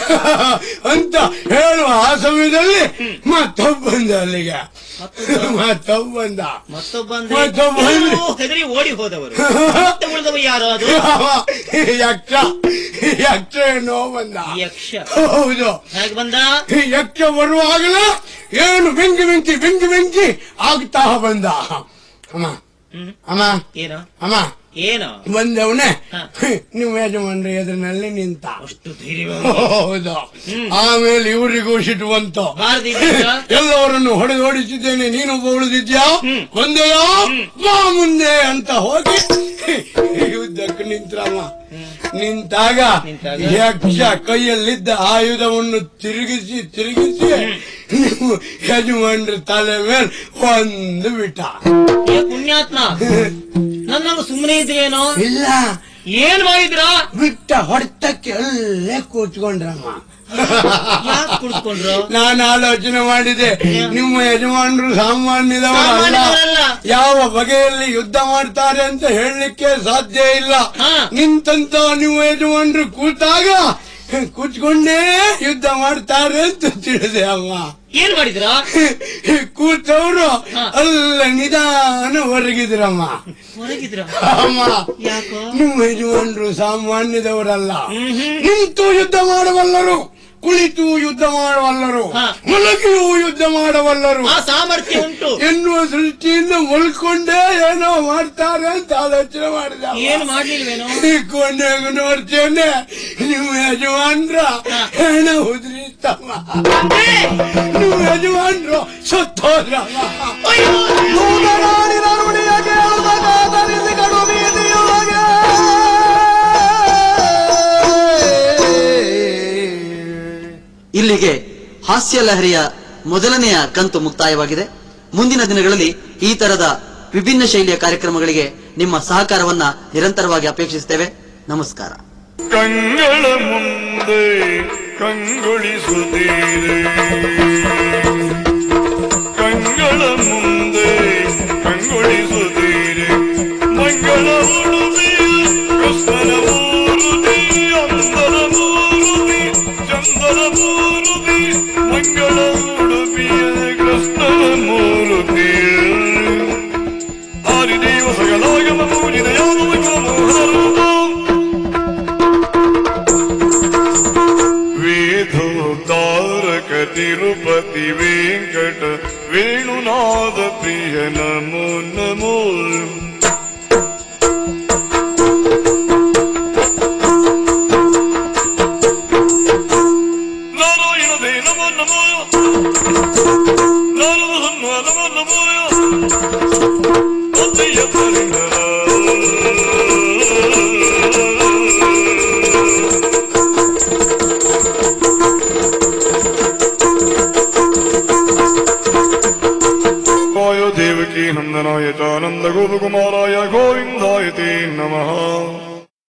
ಅಂತ ಹೇಳುವ ಆ ಸಮಯದಲ್ಲಿ ಮತ್ತೊಬ್ಬ ಬಂದ ಅಲ್ಲಿಗೆ ಮತ್ತೊಬ್ಬ ಬಂದ ಮತ್ತೊಬ್ಬ ಮತ್ತೊಬ್ಬ ಅಂದ್ರೆ ಅಂದ್ರೆ- ಎಲ್ಲರೂ ಹೆದರಿ ಓಡಿ ಹೋದವರು ಮತ್ತೆ ಉಳಿದವ ಯಾರು ಅದು ಯಾವ ಯಕ್ಷ ಯಕ್ಷ ಏನೋ ಬಂದ ಯಕ್ಷ ಹೌದು ಹೇಗೆ ಬಂದ ಈ ಯಕ್ಷ ಬರುವಾಗಲೇ ಏನು ಬೆಂಕಿ ಬೆಂಕಿ ಬೆಂಕಿ ಬೆಂಕಿ ಆಗ್ತಾ ಬಂದ ಅಮ್ಮ ಹ್ಮ್ ಅಮ್ಮ ಏನೋ ಅಮ್ಮ ಏನೋ ಬಂದವನೇ ಹಾ. ನೀವು ಯಜಮಾನ್ರ ಎದುರಿನಲ್ಲಿ ನಿಂತ ಅಷ್ಟು ಧೈರ್ಯ ಹೌದು ಆಮೇಲೆ ಇವರಿಗೂ ಸಿಟ್ಟು ಬಂತು ಬಾರದಿದ್ದ ಎಲ್ಲವರನ್ನು ಹೊಡೆದು ಓಡಿಸಿದ್ದೇನೆ ನೀನೊಬ್ಬ ಉಳಿದಿದ್ಯಾ ಹ್ಮ್. ಬಂದೆಯಾ ಬಾ ಮುಂದೆ ಅಂತ ಹೋಗಿ ಯುದ್ಧಕ್ಕೆ ನಿಂತ್ರಮ್ಮ ನಿಂತಾಗ ನಿಂತಾಗ? ಯಕ್ಷ ಕೈಯಲ್ಲಿದ್ದ ಆಯುಧವನ್ನು ತಿರುಗಿಸಿ ತಿರುಗಿಸಿ ನೀವು ಯಜಮಾನ್ರ ತಲೆ ಮೇಲೆ ಒಂದು ಬಿಟ್ಟ ಏ ಪುಣ್ಯಾತ್ಮ ನನ್ನನ್ನು ಸುಮ್ಮನೆ ಇದ್ದೇನೋ ಇಲ್ಲ ಏನ್ ಮಾಡಿದ್ರ ಬಿಟ್ಟ ಹೊಡೆತಕ್ಕೆ ಅಲ್ಲೇ ಕೂತ್ಕೊಂಡ್ರಮ್ಮ ಯಾಕೆ ಕುಳಿತುಕೊಂಡ್ರು ನಾನು ಆಲೋಚನೆ ಮಾಡಿದೆ ನಿಮ್ಮ ಯಜಮಾನರು ಸಾಮಾನ್ಯದವರಲ್ಲ ಸಾಮಾನ್ಯದವರಲ್ಲ. ಯಾವ ಬಗೆಯಲ್ಲಿ ಯುದ್ಧ ಮಾಡ್ತಾರೆ ಅಂತ ಹೇಳಲಿಕ್ಕೆ ಸಾಧ್ಯ ಇಲ್ಲ ಹಾ. ನಿಂತಂತ ನೀವು ಯಜಮಾನರು ಕೂತಾಗ ಕೂತ್ಕೊಂಡೇ ಯುದ್ಧ ಮಾಡ್ತಾರೆ ಅಂತ ತಿಳಿದೆ ಅಮ್ಮ ಏನ್ ಮಾಡಿದ್ರ ಕೂತವರು ಹಾ. ಅಲ್ಲ ನಿಧಾನ ಹೊರಗಿದ್ರಮ್ಮ ಹೊರಗಿದ್ರ ಅಮ್ಮ ಯಾಕೋ ನಿಮ್ಮ ಯಜಮಾನರು ಸಾಮಾನ್ಯದವರಲ್ಲ ಹ್ಮ್ ಹ್ಮ್. ನಿಂತು ಯುದ್ಧ ಮಾಡಬಲ್ಲರು ಕುಳಿತು ಯುದ್ಧ ಮಾಡಬಲ್ಲರು ಹಾ. ಮಲಗಿಯೂ ಯುದ್ಧ ಮಾಡಬಲ್ಲರು ಆ ಸಾಮರ್ಥ್ಯ ಉಂಟು ಎನ್ನುವ ದೃಷ್ಟಿಯಿಂದ ಮಲ್ಕೊಂಡೇ ಏನೋ ಮಾಡ್ತಾರೆ ಅಂತ ಆಲೋಚನೆ ಮಾಡಿದ ಅವ. ಏನ್ ಮಾಡ್ಲಿಲ್ವೇನೋ ಈ ಕೊನೆಗೂ ನೋಡ್ತೇನೆ ನಿಮ್ಮ ಯಜಮಾನ್ರ ಹೆಣ ಉದ್ರಿತಮ್ಮ ನಿಮ್ಮ ಯಜಮಾನ್ರು ಸತ್ತೋದ್ರಮ್ಮ ಅಯ್ಯೋ! ದೂತನಾಡಿದ ನುಡಿಯ ಕೇಳಿದಾಗ ಧರಿಸಿ ಕಡು ಬೀದಿಯೊಳಗೆ. ಇಲ್ಲಿಗೆ ಹಾಸ್ಯ ಲಹರಿಯ ಮೊದಲನೆಯ ಕಂತು ಮುಕ್ತಾಯವಾಗಿದೆ ಮುಂದಿನ ದಿನಗಳಲ್ಲಿ ಈ ತರದ ವಿಭಿನ್ನ ಶೈಲಿಯ ಕಾರ್ಯಕ್ರಮಗಳಿಗೆ ನಿಮ್ಮ ಸಹಕಾರವನ್ನ ನಿರಂತರವಾಗಿ ಅಪೇಕ್ಷಿಸುತ್ತೇವೆ ನಮಸ್ಕಾರ ಕಂಗಳ ಮುಂದೆ ಕಂಗೊಳಿಸುತ್ತೀರೆ ಮೂರುತಿ ಮಂಗಳ ಉಡುಪಿಯ ಕೃಷ್ಣನ ಮೂರುತಿ ಆದಿದೇವ ಸಕಲಾಗಮ ಪೂಜಿತ ಯಾದವ ಮೋಹನ ವೇದೋ ತಾರಕ ತಿರುಪತಿ ವೆಂಕಟ ವೇಣುನಾದ ಪ್ರಿಯ ನಮೋ ನಮೋ ನಾರಾಯಣ ದೇ ನಮೋ ನಮೋ ನಾರದ ಸನ್ಮ ನಮೋ ನಮೋ ಅತಿಯ ಪರಿಣರ वायो देवकी नंदनाय च नंद गोपकुमाराय गोविन्दाय ते नमः